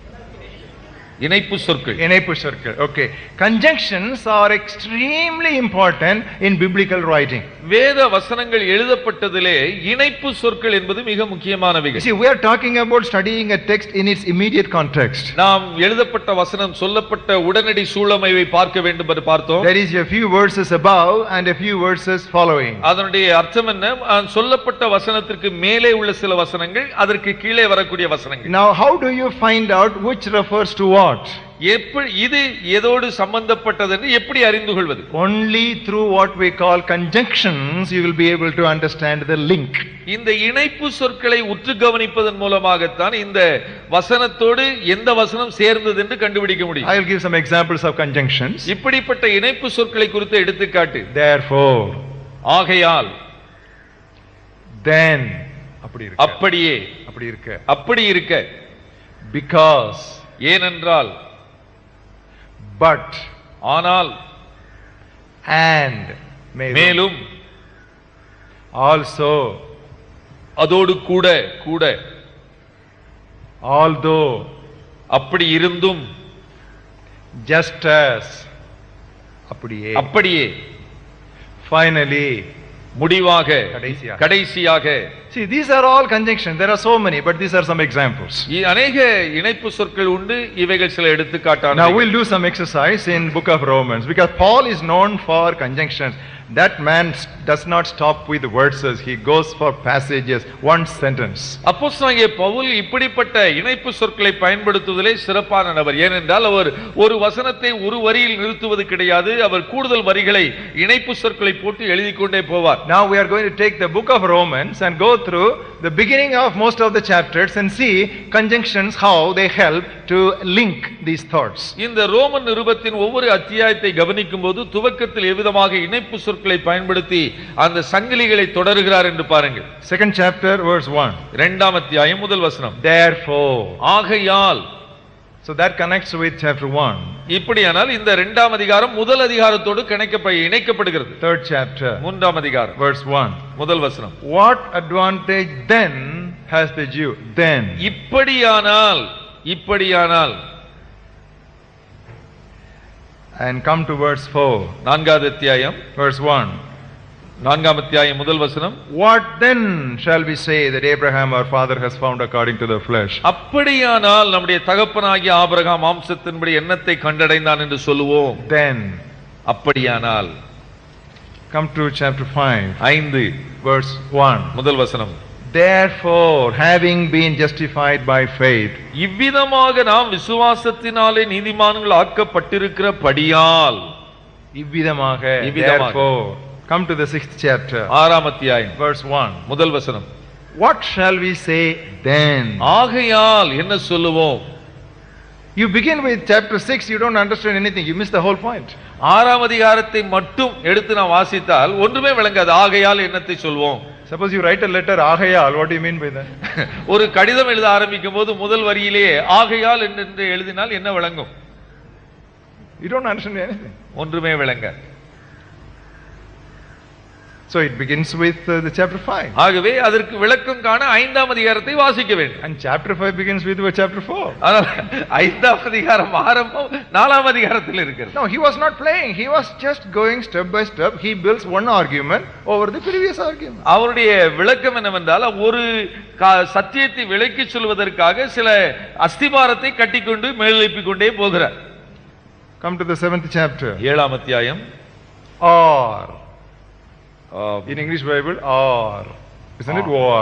இணைப்பு சொற்கள் இணைப்பு சொற்கள். Okay. Conjunctions are extremely important in biblical writing. வேத வசனங்கள் எழுதப்பட்டதிலே இணைப்பு சொற்கள் என்பது மிக முக்கியமானவைகள் See, we are talking about studying a text in its immediate context. நாம் எழுதப்பட்ட வசனம் சொல்லப்பட்ட உடனடி சூழமைவை பார்க்க வேண்டும் என்று பார்த்தோம் There is a few verses above and a few verses following. அதனுடைய அர்த்தம் என்ன அஹ், சொல்லப்பட்ட வசனத்திற்கு மேலே உள்ள சில வசனங்கள் அதற்கு கீழே வரக்கூடிய வசனங்கள் Now, how do you find out which refers to what? எப்படி இது எதோடு சம்பந்தப்பட்டது என்று எப்படி அறிந்து கொள்வது Only through what we call conjunctions you will be able to understand the link. இந்த இணைப்பு சொற்களை உற்று கவனிப்பதன் மூலமாகத்தான் இந்த வசனத்தோடு எந்த வசனம் சேர்ந்தது என்று கண்டுபிடிக்க முடியும் I will give some examples of conjunctions. இப்படிப்பட்ட இணைப்பு சொற்களை குறித்த எடுத்துக்காட்டு Therefore, ஆகையால் then அப்படி இருக்கு அப்படியே அப்படி இருக்கு அப்படி இருக்க because ஏனென்றால் but ஆனால் and மேலும் மேலும் also அதோடு கூட கூட although அப்படி இருந்தும் just as அப்படியே அப்படியே finally முடிவாக கடைசியாக. கடைசியாக see these are all conjunctions there are so many but these are some examples இ- அநேக இணைப்பு சொற்கள் உண்டு இவைகள் சில எடுத்துக்காட்டான now we'll do some exercise in book of romans because paul is known for conjunctions that man s- does not stop with verses, he goes for passages, one sentence. அப்போஸ்தலனாகிய பவுல் இப்படிப்பட்ட இணைப்பு சொற்களை பயன்படுத்துவதிலே சிறப்பான நபர் ஏனென்றால் அவர் ஒரு வசனத்தை ஒரு வரியில் நிறுத்துவது கிடையாது அவர் கூடுதல் வரிகளை இணைப்பு சொற்களை போட்டு எழுதி கொண்டே போவார் Now we are going to take the book of Romans and go through the beginning of most of the chapters and see conjunctions, how they help to link these thoughts. இந்த ரோமன் நிருபத்தின் ஒவ்வொரு அத்தியாயத்தை கவனிக்கும் போது துவக்கத்தில் எவ்விதமாக இணைப்பு சொற்களை பயன்படுத்தி அந்த சங்கிலிகளை தொடருகிறார் என்று பாருங்கள் Second chapter, verse 1. இரண்டாம் அத்தியாயம் முதல் வசனம் Therefore. ஆகையால் So that connects with chapter 1. இப்படியானால் இந்த இரண்டாம் அதிகாரம் முதல் அதிகாரத்தோடு கணைக்கப்ப இணைக்கப்படுகிறது Third chapter, மூன்றாம் அதிகாரம் verse 1. முதல் வசனம் What advantage then has the Jew? Then. இப்படியானால் இப்படியானால் And come to verse 4. நான்காவது அத்தியாயம் Verse 1. நான்காம் அத்தியாயம் முதல் வசனம் What then shall we say that Abraham our father has found according to the flesh? அப்படியானால் நம்முடைய தகப்பனாகிய ஆபிரகாம் மாம்சத்தின்படி எண்ணத்தை கண்டடைந்தான் என்று சொல்லுவோம் Then. அப்படியானால் Come to chapter 5, ஐந்து verse 1. முதல் வசனம் Therefore, having been justified by faith, இவ்விதமாக நாம் விசுவாசத்தினாலே நீதிமான்கள் ஆக்கப்பட்டிருக்கிற படியால் இவ்விதமாக, இவ்விதமாக. therefore, come to the sixth chapter, ஆறாம் அத்தியாயம் verse 1. முதல் வசனம் What shall we say then? ஆகையால் என்ன சொல்லுவோம் You begin with chapter 6, you don't understand anything, you miss the whole point. ஆறாம் அதிகாரத்தை மட்டும் எடுத்து நாம் வாசித்தால் ஒன்றுமே விளங்காது ஆகையால் என்னத்தை சொல்வோம் Suppose you write a letter, Ahayal, what do you mean by that? ஒரு கடிதம் எழுத ஆரம்பிக்கும் போது முதல் வரியிலேயே ஆகையால் என்று எழுதினால் என்ன விளங்கும் You don't understand anything. ஒன்றுமே விளங்க So it begins with uh, the chapter 5. ஆகவே அதற்கு விளக்கம் காண ஐந்தாம் அதிகாரத்தை வாசிக்க வேண்டும் And chapter 5 begins with uh, chapter 4. ஆனால் ஐந்தாம் அதிகாரம் ஆரம்பம் நாலாம் அதிகாரத்தில் இருக்கிறது No, he was not playing. He was just going step by step. He builds one argument over the previous argument. அவருடைய விளக்கம் என்னவென்றால் ஒரு கா- சத்தியத்தை விளக்கி சொல்வதற்காக சில அஸ்திபாரத்தை கட்டிக்கொண்டு மேலெழுப்பிக் கொண்டே போகிறார் Come to the seventh chapter. ஏழாம் அத்தியாயம் Or. Ah, In English Bible, or. Isn't it war?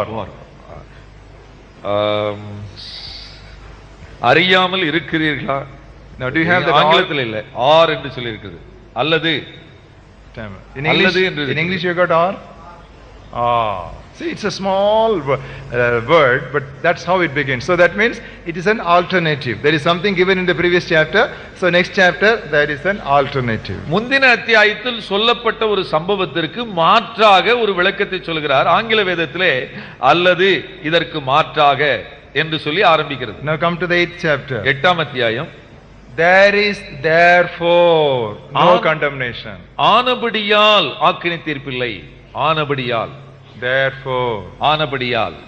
ஆம், அறியாமல் இருக்கிறீர்களா Now, do you have that ஆங்கிலத்தில் இல்லை ஆர் என்று சொல்லியிருக்குது அல்லது Tamil. In English, அல்லது என்று in இருக்கிறது. English you got or? Ah. See, it's a small wo- uh, word, but that's how it begins. So that means it is an alternative. There is something given in the previous chapter. So next chapter, there is an alternative. முந்தின அத்தியாயத்தில் சொல்லப்பட்ட ஒரு சம்பவத்திற்கு மாற்றாக ஒரு விளக்கத்தை சொல்கிறார் ஆங்கில வேதத்திலே அல்லது இதற்கு மாற்றாக என்று சொல்லி ஆரம்பிக்கிறது Now come to the eighth chapter. எட்டாம் அத்தியாயம் There is therefore no Ah. condemnation. ஆனபடியால் ஆக்கினை தீர்ப்பில்லை ஆனபடியால் Therefore. ஆனபடியால்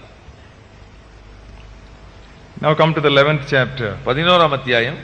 Now come to the eleventh chapter. பதினோராம் அத்தியாயம்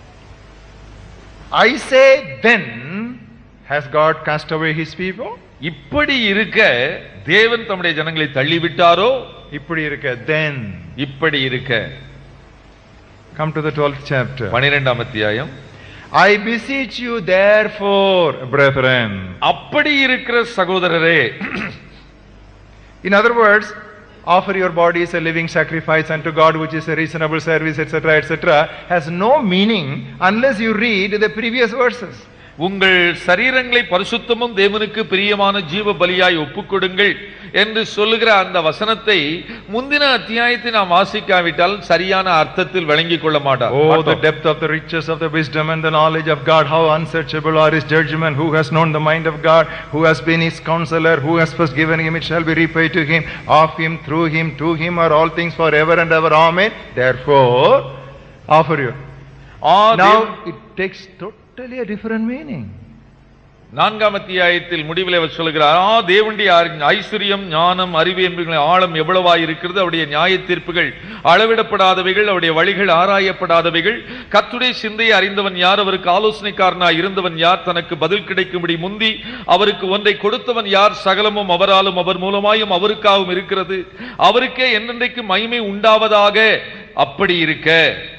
I say then, has God cast away his people? இப்படி இருக்க தேவன் தம்முடைய ஜனங்களை தள்ளிவிட்டாரோ இப்படி இருக்க then. இப்படி இருக்க Come to the twelfth chapter. பனிரெண்டாம் அத்தியாயம் I beseech you therefore, brethren. அப்படி இருக்கிற சகோதரரே In other words, offer your bodies a living sacrifice unto God, which is a reasonable service, etc., etc., has no meaning unless you read the previous verses. உங்கள் சரீரங்களை பரிசுத்தமும் தேவனுக்கு பிரியமான ஜீவ பலியாய் ஒப்புக்கொடுங்கள் என்று சொல்லுகிற அந்த வசனத்தை முந்தின அத்தியாயத்தை நாம் வாசிக்காவிட்டால் சரியான அர்த்தத்தில் விளங்கிக் கொள்ள மாட்டார் Oh, the மாட்டோம். depth of the riches of the wisdom and the knowledge of God, how unsearchable are his judgment, who has known the mind of God, who has been his counselor, who has first given him, it shall be repaid to him, of him, through him, to him are all things forever and ever. Amen. Therefore, offer you. ஆ, தேவன் Now, it takes totally a different meaning. நான்காம் அத்தியாயத்தில் முடிவில் அவர் சொல்கிறார் ஆ தேவனுடைய அறி- ஐஸ்வர்யம் ஞானம் அறிவு என்பவர்களின் ஆழம் எவ்வளவாய் இருக்கிறது அவருடைய நியாய தீர்ப்புகள் அளவிடப்படாதவைகள் அவருடைய வழிகள் ஆராயப்படாதவைகள் கத்துடைய சிந்தையை அறிந்தவன் யார் அவருக்கு ஆலோசனைக்காரனாய் இருந்தவன் யார் தனக்கு பதில் கிடைக்கும்படி முந்தி அவருக்கு ஒன்றை கொடுத்தவன் யார் சகலமும் அவராலும் அவர் மூலமாயும் அவருக்காகவும் இருக்கிறது அவருக்கே என்னென்றைக்கு மகிமை உண்டாவதாக அப்படி இருக்க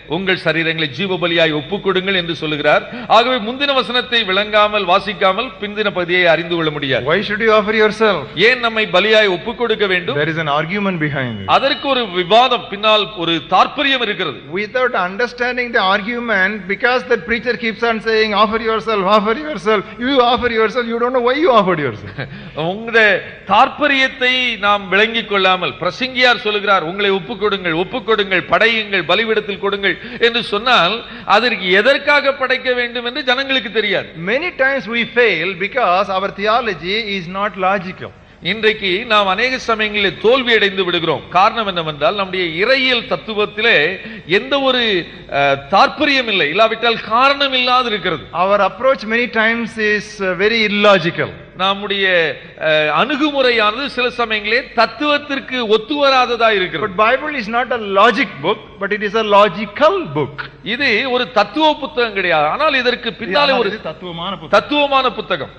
உங்கள் சரீரங்களை ஜீவபலியாய் ஒப்புக்கொடுங்கள் என்று சொல்லுகிறார் ஆகவே முந்தின வசனத்தை விளங்காமல் வாசிக்காமல் பிந்தின பகுதியை அறிந்து கொள்ள முடியாது Why should you offer yourself? ஏன் நம்மை பலியாய் ஒப்புக்கொடுக்க வேண்டும் There is an argument behind it. அதற்கு ஒரு விவாதம் பின்னால் ஒரு தாற்பயம் இருக்கிறது Without understanding the argument, because that preacher keeps on saying, offer yourself, offer yourself, you offer yourself, you don't know why you offered yourself. உங்களுடைய தாற்பயத்தை நாம் விளங்கிக் கொள்ளாமல் பிரசங்கியார் சொல்லுகிறார் உங்களை ஒப்புக்கொடுங்கள் ஒப்புக்கொடுங்கள் படையுங்கள் பலிவிடத்தில் கொடுங்கள் என்று சொன்னால் அதற்கு எதற்காக படைக்க வேண்டும் என்று ஜனங்களுக்கு தெரியாது Many times we fail because our theology is not logical. இன்றைக்கு நாம் அநேக சமயங்களில் தோல்வி அடைந்து விடுகிறோம் காரணம் என்னவென்றால் நம்முடைய இறையியல் தத்துவத்திலே எந்த ஒரு அஹ், தாற்பயம் இல்லை இல்லாவிட்டால் காரணம் இல்லாது இருக்கிறது Our approach many times is uh, very illogical. நம்முடைய அஹ், அணுகுமுறையானது சில சமயங்களிலே தத்துவத்திற்கு ஒத்து வராததா இருக்கிறது But Bible is not a logic book, but it is a logical book. இது ஒரு தத்துவ புத்தகம் கிடையாது ஆனால் இதற்கு பின்னாலே ஒரு தத்துவமான புத்தகம்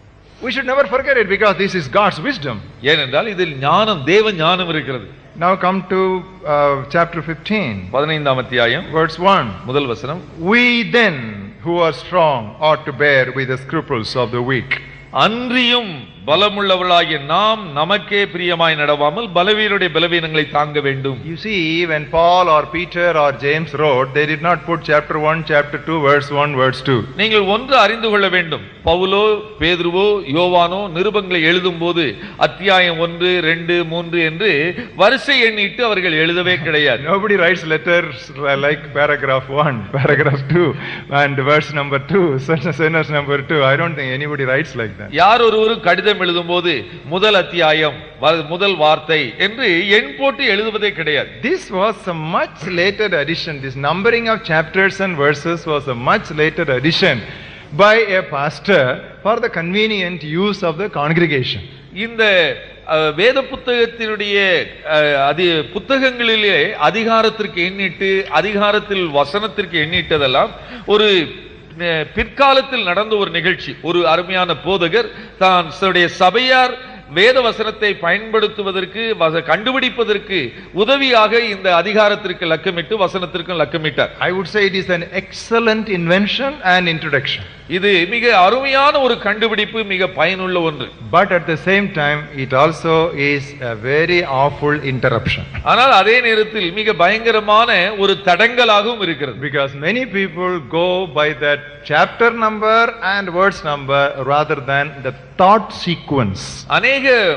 We should never forget it because this is God's wisdom. ஏனென்றால் இதில் ஞானம் தேவ ஞானம் இருக்கிறது Now come to uh, chapter 15, பதினைந்தாம் அத்தியாயம் verse 1. முதல் வசனம் We then, who are strong, ought to bear with the scruples of the weak. அன்றியும் பலமுள்ளவர்களாகிய நாம் நமக்கே பிரியமாய் நடவாமல் பலவீனுடைய பலவீனங்களை தாங்க வேண்டும் You see, when Paul or Peter or James wrote, they did not put chapter 1, chapter 2, verse 1, verse 2. நீங்கள் ஒன்று அறிந்து கொள்ள வேண்டும் பவுலோ பேதுருவோ யோவானோ நிருபங்களை எழுதும் போது அத்தியாயம் ஒன்று ரெண்டு மூன்று என்று வரிசை எண்ணிட்டு அவர்கள் எழுதவே கிடையாது Nobody writes letters like paragraph 1, paragraph 2, and verse number 2, sentence number 2. I don't think anybody writes like that. யார் ஒருவரும் கடிதம் எழுதும்போது முதல் அத்தியாயம் வ- முதல் வார்த்தை என்று எண் போட்டு எழுதுவதே கிடையாது This was a much later addition. This numbering of chapters and verses was a much later addition by a pastor for the convenient use of the congregation. இந்த அஹ், வேத புத்தகத்தினுடைய அஹ், அது புத்தகங்களிலே அதிகாரத்திற்கு எண்ணிட்டு அதிகாரத்தில் வசனத்திற்கு எண்ணிட்டதெல்லாம் ஒரு அஹ், பிற்காலத்தில் நடந்த ஒரு நிகழ்ச்சி ஒரு அருமையான போதகர் தான் தன்னுடைய சபையார் வேத வசனத்தை பயன்படுத்துவதற்கு வச- கண்டுபிடிப்பதற்கு உதவியாக இந்த அதிகாரத்திற்கு லக்கமிட்டு வசனத்திற்கும் லக்கமிட்டார் I would say it is an excellent invention and introduction. இது மிக அருமையான ஒரு கண்டுபிடிப்பு மிக பயனுள்ள ஒன்று But at the same time, it also is a very awful interruption. ஆனால் அதே நேரத்தில் மிக பயங்கரமான ஒரு தடங்கலாகவும் இருக்கிறது Because many people go by that chapter number and verse number rather than the thought sequence. அநேக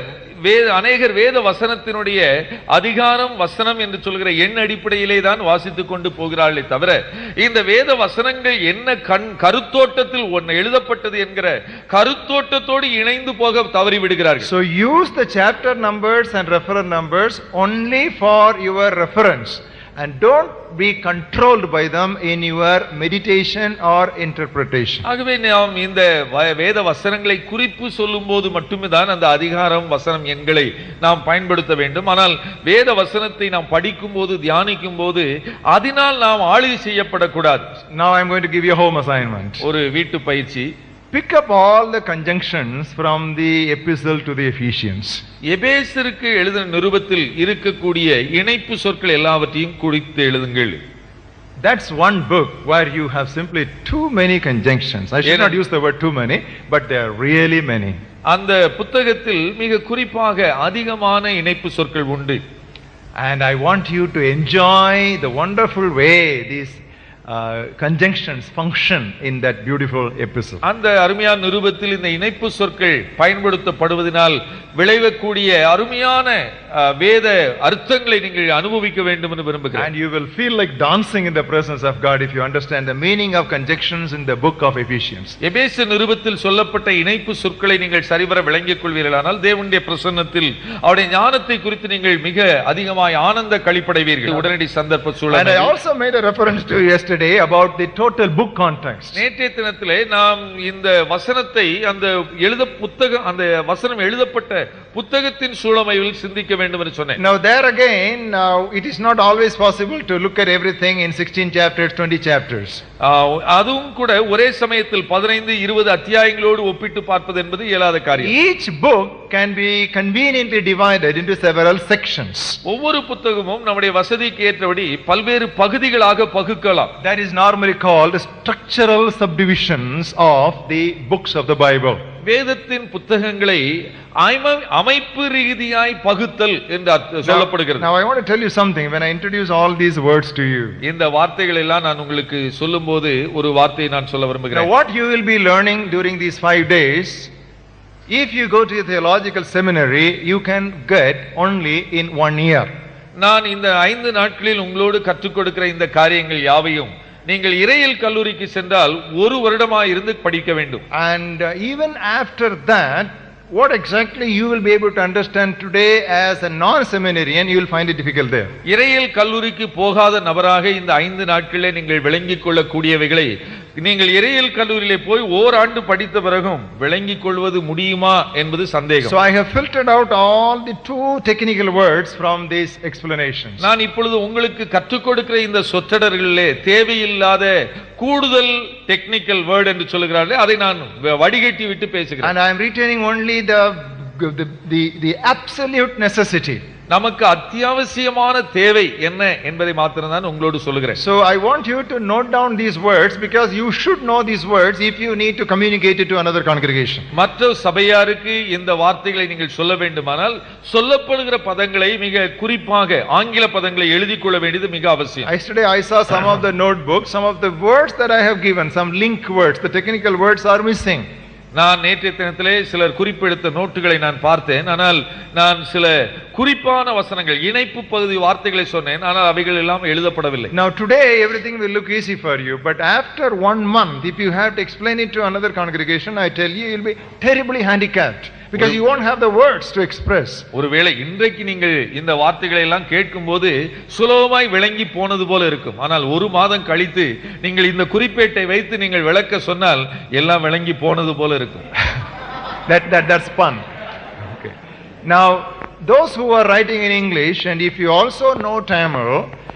வேத அநேகர் வேத வசனத்தினுடைய அதிகாரம் வசனம் என்று சொல்கிற எண் அடிப்படையிலே தான் வாசித்துக் கொண்டு போகிறார்களே தவிர இந்த வேத வசனங்கள் என்ன கண் கருத்தோட்டத்தில் ஒன்று எழுதப்பட்டது என்கிற கருத்தோட்டத்தோடு இணைந்து போக தவறி விடுகிறார்கள் So use the chapter numbers and reference numbers only for your reference and don't be controlled by them in your meditation or interpretation. ஆகவே நாம் இந்த வ- வேத வசனங்களை குறிப்பு சொல்லும் போது மட்டுமே தான் அந்த அதிகாரம் வசனம் எண்களை நாம் பயன்படுத்த வேண்டும் ஆனால் வேத வசனத்தை நாம் படிக்கும் போது தியானிக்கும் போது அதனால் நாம் ஆளுகை செய்யப்படக்கூடாது Now I am going to give you a home assignment. ஒரு வீட்டு பயிற்சி Pick up all the conjunctions from the epistle to the Ephesians. எபேசருக்கு எழுதின நிருபத்தில் இருக்கக்கூடிய இணைப்பு சொற்கள் எல்லாவற்றையும் குறித்து எழுதுங்கள் That's one book where you have simply too many conjunctions. I should Yeah. not use the word too many, but there are really many. அந்த புத்தகத்தில் மிக குறிப்பாக அதிகமான இணைப்பு சொற்கள் உண்டு And I want you to enjoy the wonderful way these uh, conjunctions function in that beautiful epistle. அந்த அருமையான நிருபத்தில் இந்த இணைப்பு சொற்கள் பயன்படுத்தப்படுவதனால் விளைவக்கூடிய அருமையான அஹ், வேத அர்த்தங்களை நீங்கள் அனுபவிக்க வேண்டும் என்று விரும்புகிறேன் And you will feel like dancing in the presence of God if you understand the meaning of conjunctions in the book of Ephesians. எபேச நிருபத்தில் சொல்லப்பட்ட இணைப்பு சொற்களை நீங்கள் சரிவர விளங்கிக் கொள்வீர்களானால் தேவனுடைய பிரசன்னத்தில் அவருடைய ஞானத்தை குறித்து நீங்கள் மிக அதிகமாய் ஆனந்த கழிப்படைவீர்கள் உடனடி சந்தர்ப்ப And I சூழல் also made a reference to yesterday about the total book context. நேற்றைய தினத்திலே நாம் இந்த வசனத்தை அந்த எழுத புத்தகம் அந்த வசனம் எழுதப்பட்ட புத்தகத்தின் சூழமையில் சிந்திக்க வேண்டும் என்று சொன்னேன் Now there again, now it is not always possible to look at everything in 16 chapters, 20 chapters. ஆஹ், அதுவும் கூட ஒரே சமயத்தில் பதினைந்து இருபது அத்தியாயங்களோடு ஒப்பிட்டு பார்ப்பது என்பது இயலாத காரியம் Each book can be conveniently divided into several sections. ஒவ்வொரு புத்தகமும் நம்முடைய வசதிக்கு ஏற்றபடி பல்வேறு பகுதிகளாக பகுக்கலாம் That is normally called structural subdivisions of the books of the Bible. வேதத்தின் புத்தகங்களை ஐம- அமைப்பு ரீதியாய் பகுத்தல் என்று அர்த்த- சொல்லப்படுகிறது Now I want to tell you something when I introduce all these words to you. இந்த வார்த்தைகள் எல்லாம் நான் உங்களுக்கு சொல்லும்போது ஒரு வார்த்தையை நான் சொல்ல Now விரும்புகிறேன் what you will be learning during these five days, if you go to a theological seminary, you can get only in one year. நான் இந்த ஐந்து நாட்களில் உங்களோடு கற்றுக் கொடுக்கிற இந்த காரியங்கள் யாவையும் நீங்கள் இறையியல் கல்லூரிக்கு சென்றால் ஒரு வருடமாக இருந்து படிக்க வேண்டும் And uh, even after that, what exactly you will be able to understand today as a non-seminarian, you will find it difficult there. இறையியல் கல்லூரிக்கு போகாத நபராக இந்த ஐந்து நாட்களிலே நீங்கள் விளங்கிக் கொள்ளக்கூடியவைகளை நீங்கள் இறையியல் கல்லூரியிலே போய் ஓராண்டு படித்த பிறகும் விளங்கிக் கொள்வது முடியுமா என்பது So சந்தேகம் I have filtered out all the two technical words from these explanations. நான் இப்பொழுது உங்களுக்கு கற்றுக் கொடுக்கிற இந்த சொற்றொடர்களிலே தேவையில்லாத கூடுதல் டெக்னிக்கல் வேர்ட் என்று சொல்லுகிறார்களே அதை நான் வ- வடிகட்டி விட்டு பேசுகிறேன் And I am retaining only the, the, the, the absolute necessity. நமக்கு அத்தியாவசியமான தேவை என்ன என்பதை மாத்திரம்தான் உங்களோடு சொல்லுகிறேன் So I want you to note down these words because you should know these words if you need to communicate it to another congregation. மற்ற சபையாருக்கு இந்த வார்த்தைகளை நீங்கள் சொல்ல வேண்டுமானால் சொல்லப்படுகிற பதங்களை மிக குறிப்பாக ஆங்கில பதங்களை எழுதிக் கொள்ள வேண்டியது மிக அவசியம் Yesterday I saw some of the notebooks, some of the words that I have given, some link words, the technical words are missing. நான் நேற்றைய தினத்திலே சிலர் குறிப்பெடுத்த நோட்டுகளை நான் பார்த்தேன் ஆனால் நான் சில குறிப்பான வசனங்கள் இணைப்பு பகுதி வார்த்தைகளை சொன்னேன் ஆனால் அவைகள் எல்லாம் எழுதப்படவில்லை Now today everything will look easy for you, but after one month, if you have to explain it to another congregation, I tell you, you'll be terribly handicapped because you won't have the words to express. ஒருவேளை இன்றைக்கு நீங்கள் இந்த வார்த்தைகளை எல்லாம் கேட்கும்போது சுலபமாய் விளங்கி போனது போல இருக்கும் ஆனால் ஒரு மாதம் கழித்து நீங்கள் இந்த குறிப்பேட்டை வைத்து நீங்கள் விளக்க சொன்னால் எல்லாம் விளங்கி போனது போல இருக்கும் That, that, that's fun. Okay. Now, those who are writing in English, and if you also know Tamil,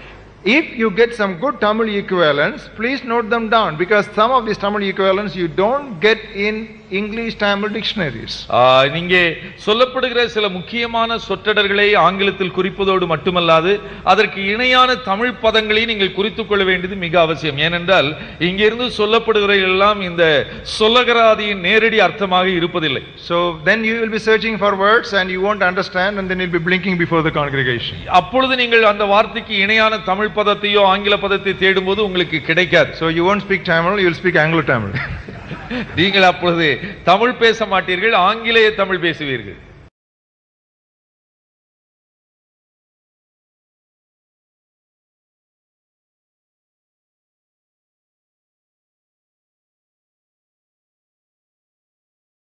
if you get some good Tamil equivalents, please note them down because some of these Tamil equivalents you don't get in English Tamil dictionaries. ஆஹ், இங்கே சொல்லப்படுகிற சில முக்கியமான சொற்றொடர்களை ஆங்கிலத்தில் குறிப்பதோடு மட்டுமல்லாது அதற்கு இணையான தமிழ் பதங்களை நீங்கள் குறித்துக் கொள்ள வேண்டியது மிக அவசியம் ஏனென்றால் இங்கிருந்து சொல்லப்படுகிற எல்லாம் இந்த சொல்லகராதியின் நேரடி அர்த்தமாக இருப்பதில்லை So then you will be searching for words and you won't understand and then you'll be blinking before the congregation. அப்பொழுது நீங்கள் அந்த வார்த்தைக்கு இணையான தமிழ் பதத்தையோ ஆங்கில பதத்தை தேடும்போது உங்களுக்கு கிடைக்காது So you won't speak Tamil, you'll speak Anglo Tamil. நீங்கள் அப்பொழுது தமிழ் பேச மாட்டீர்கள் ஆங்கிலேய தமிழ் பேசுவீர்கள்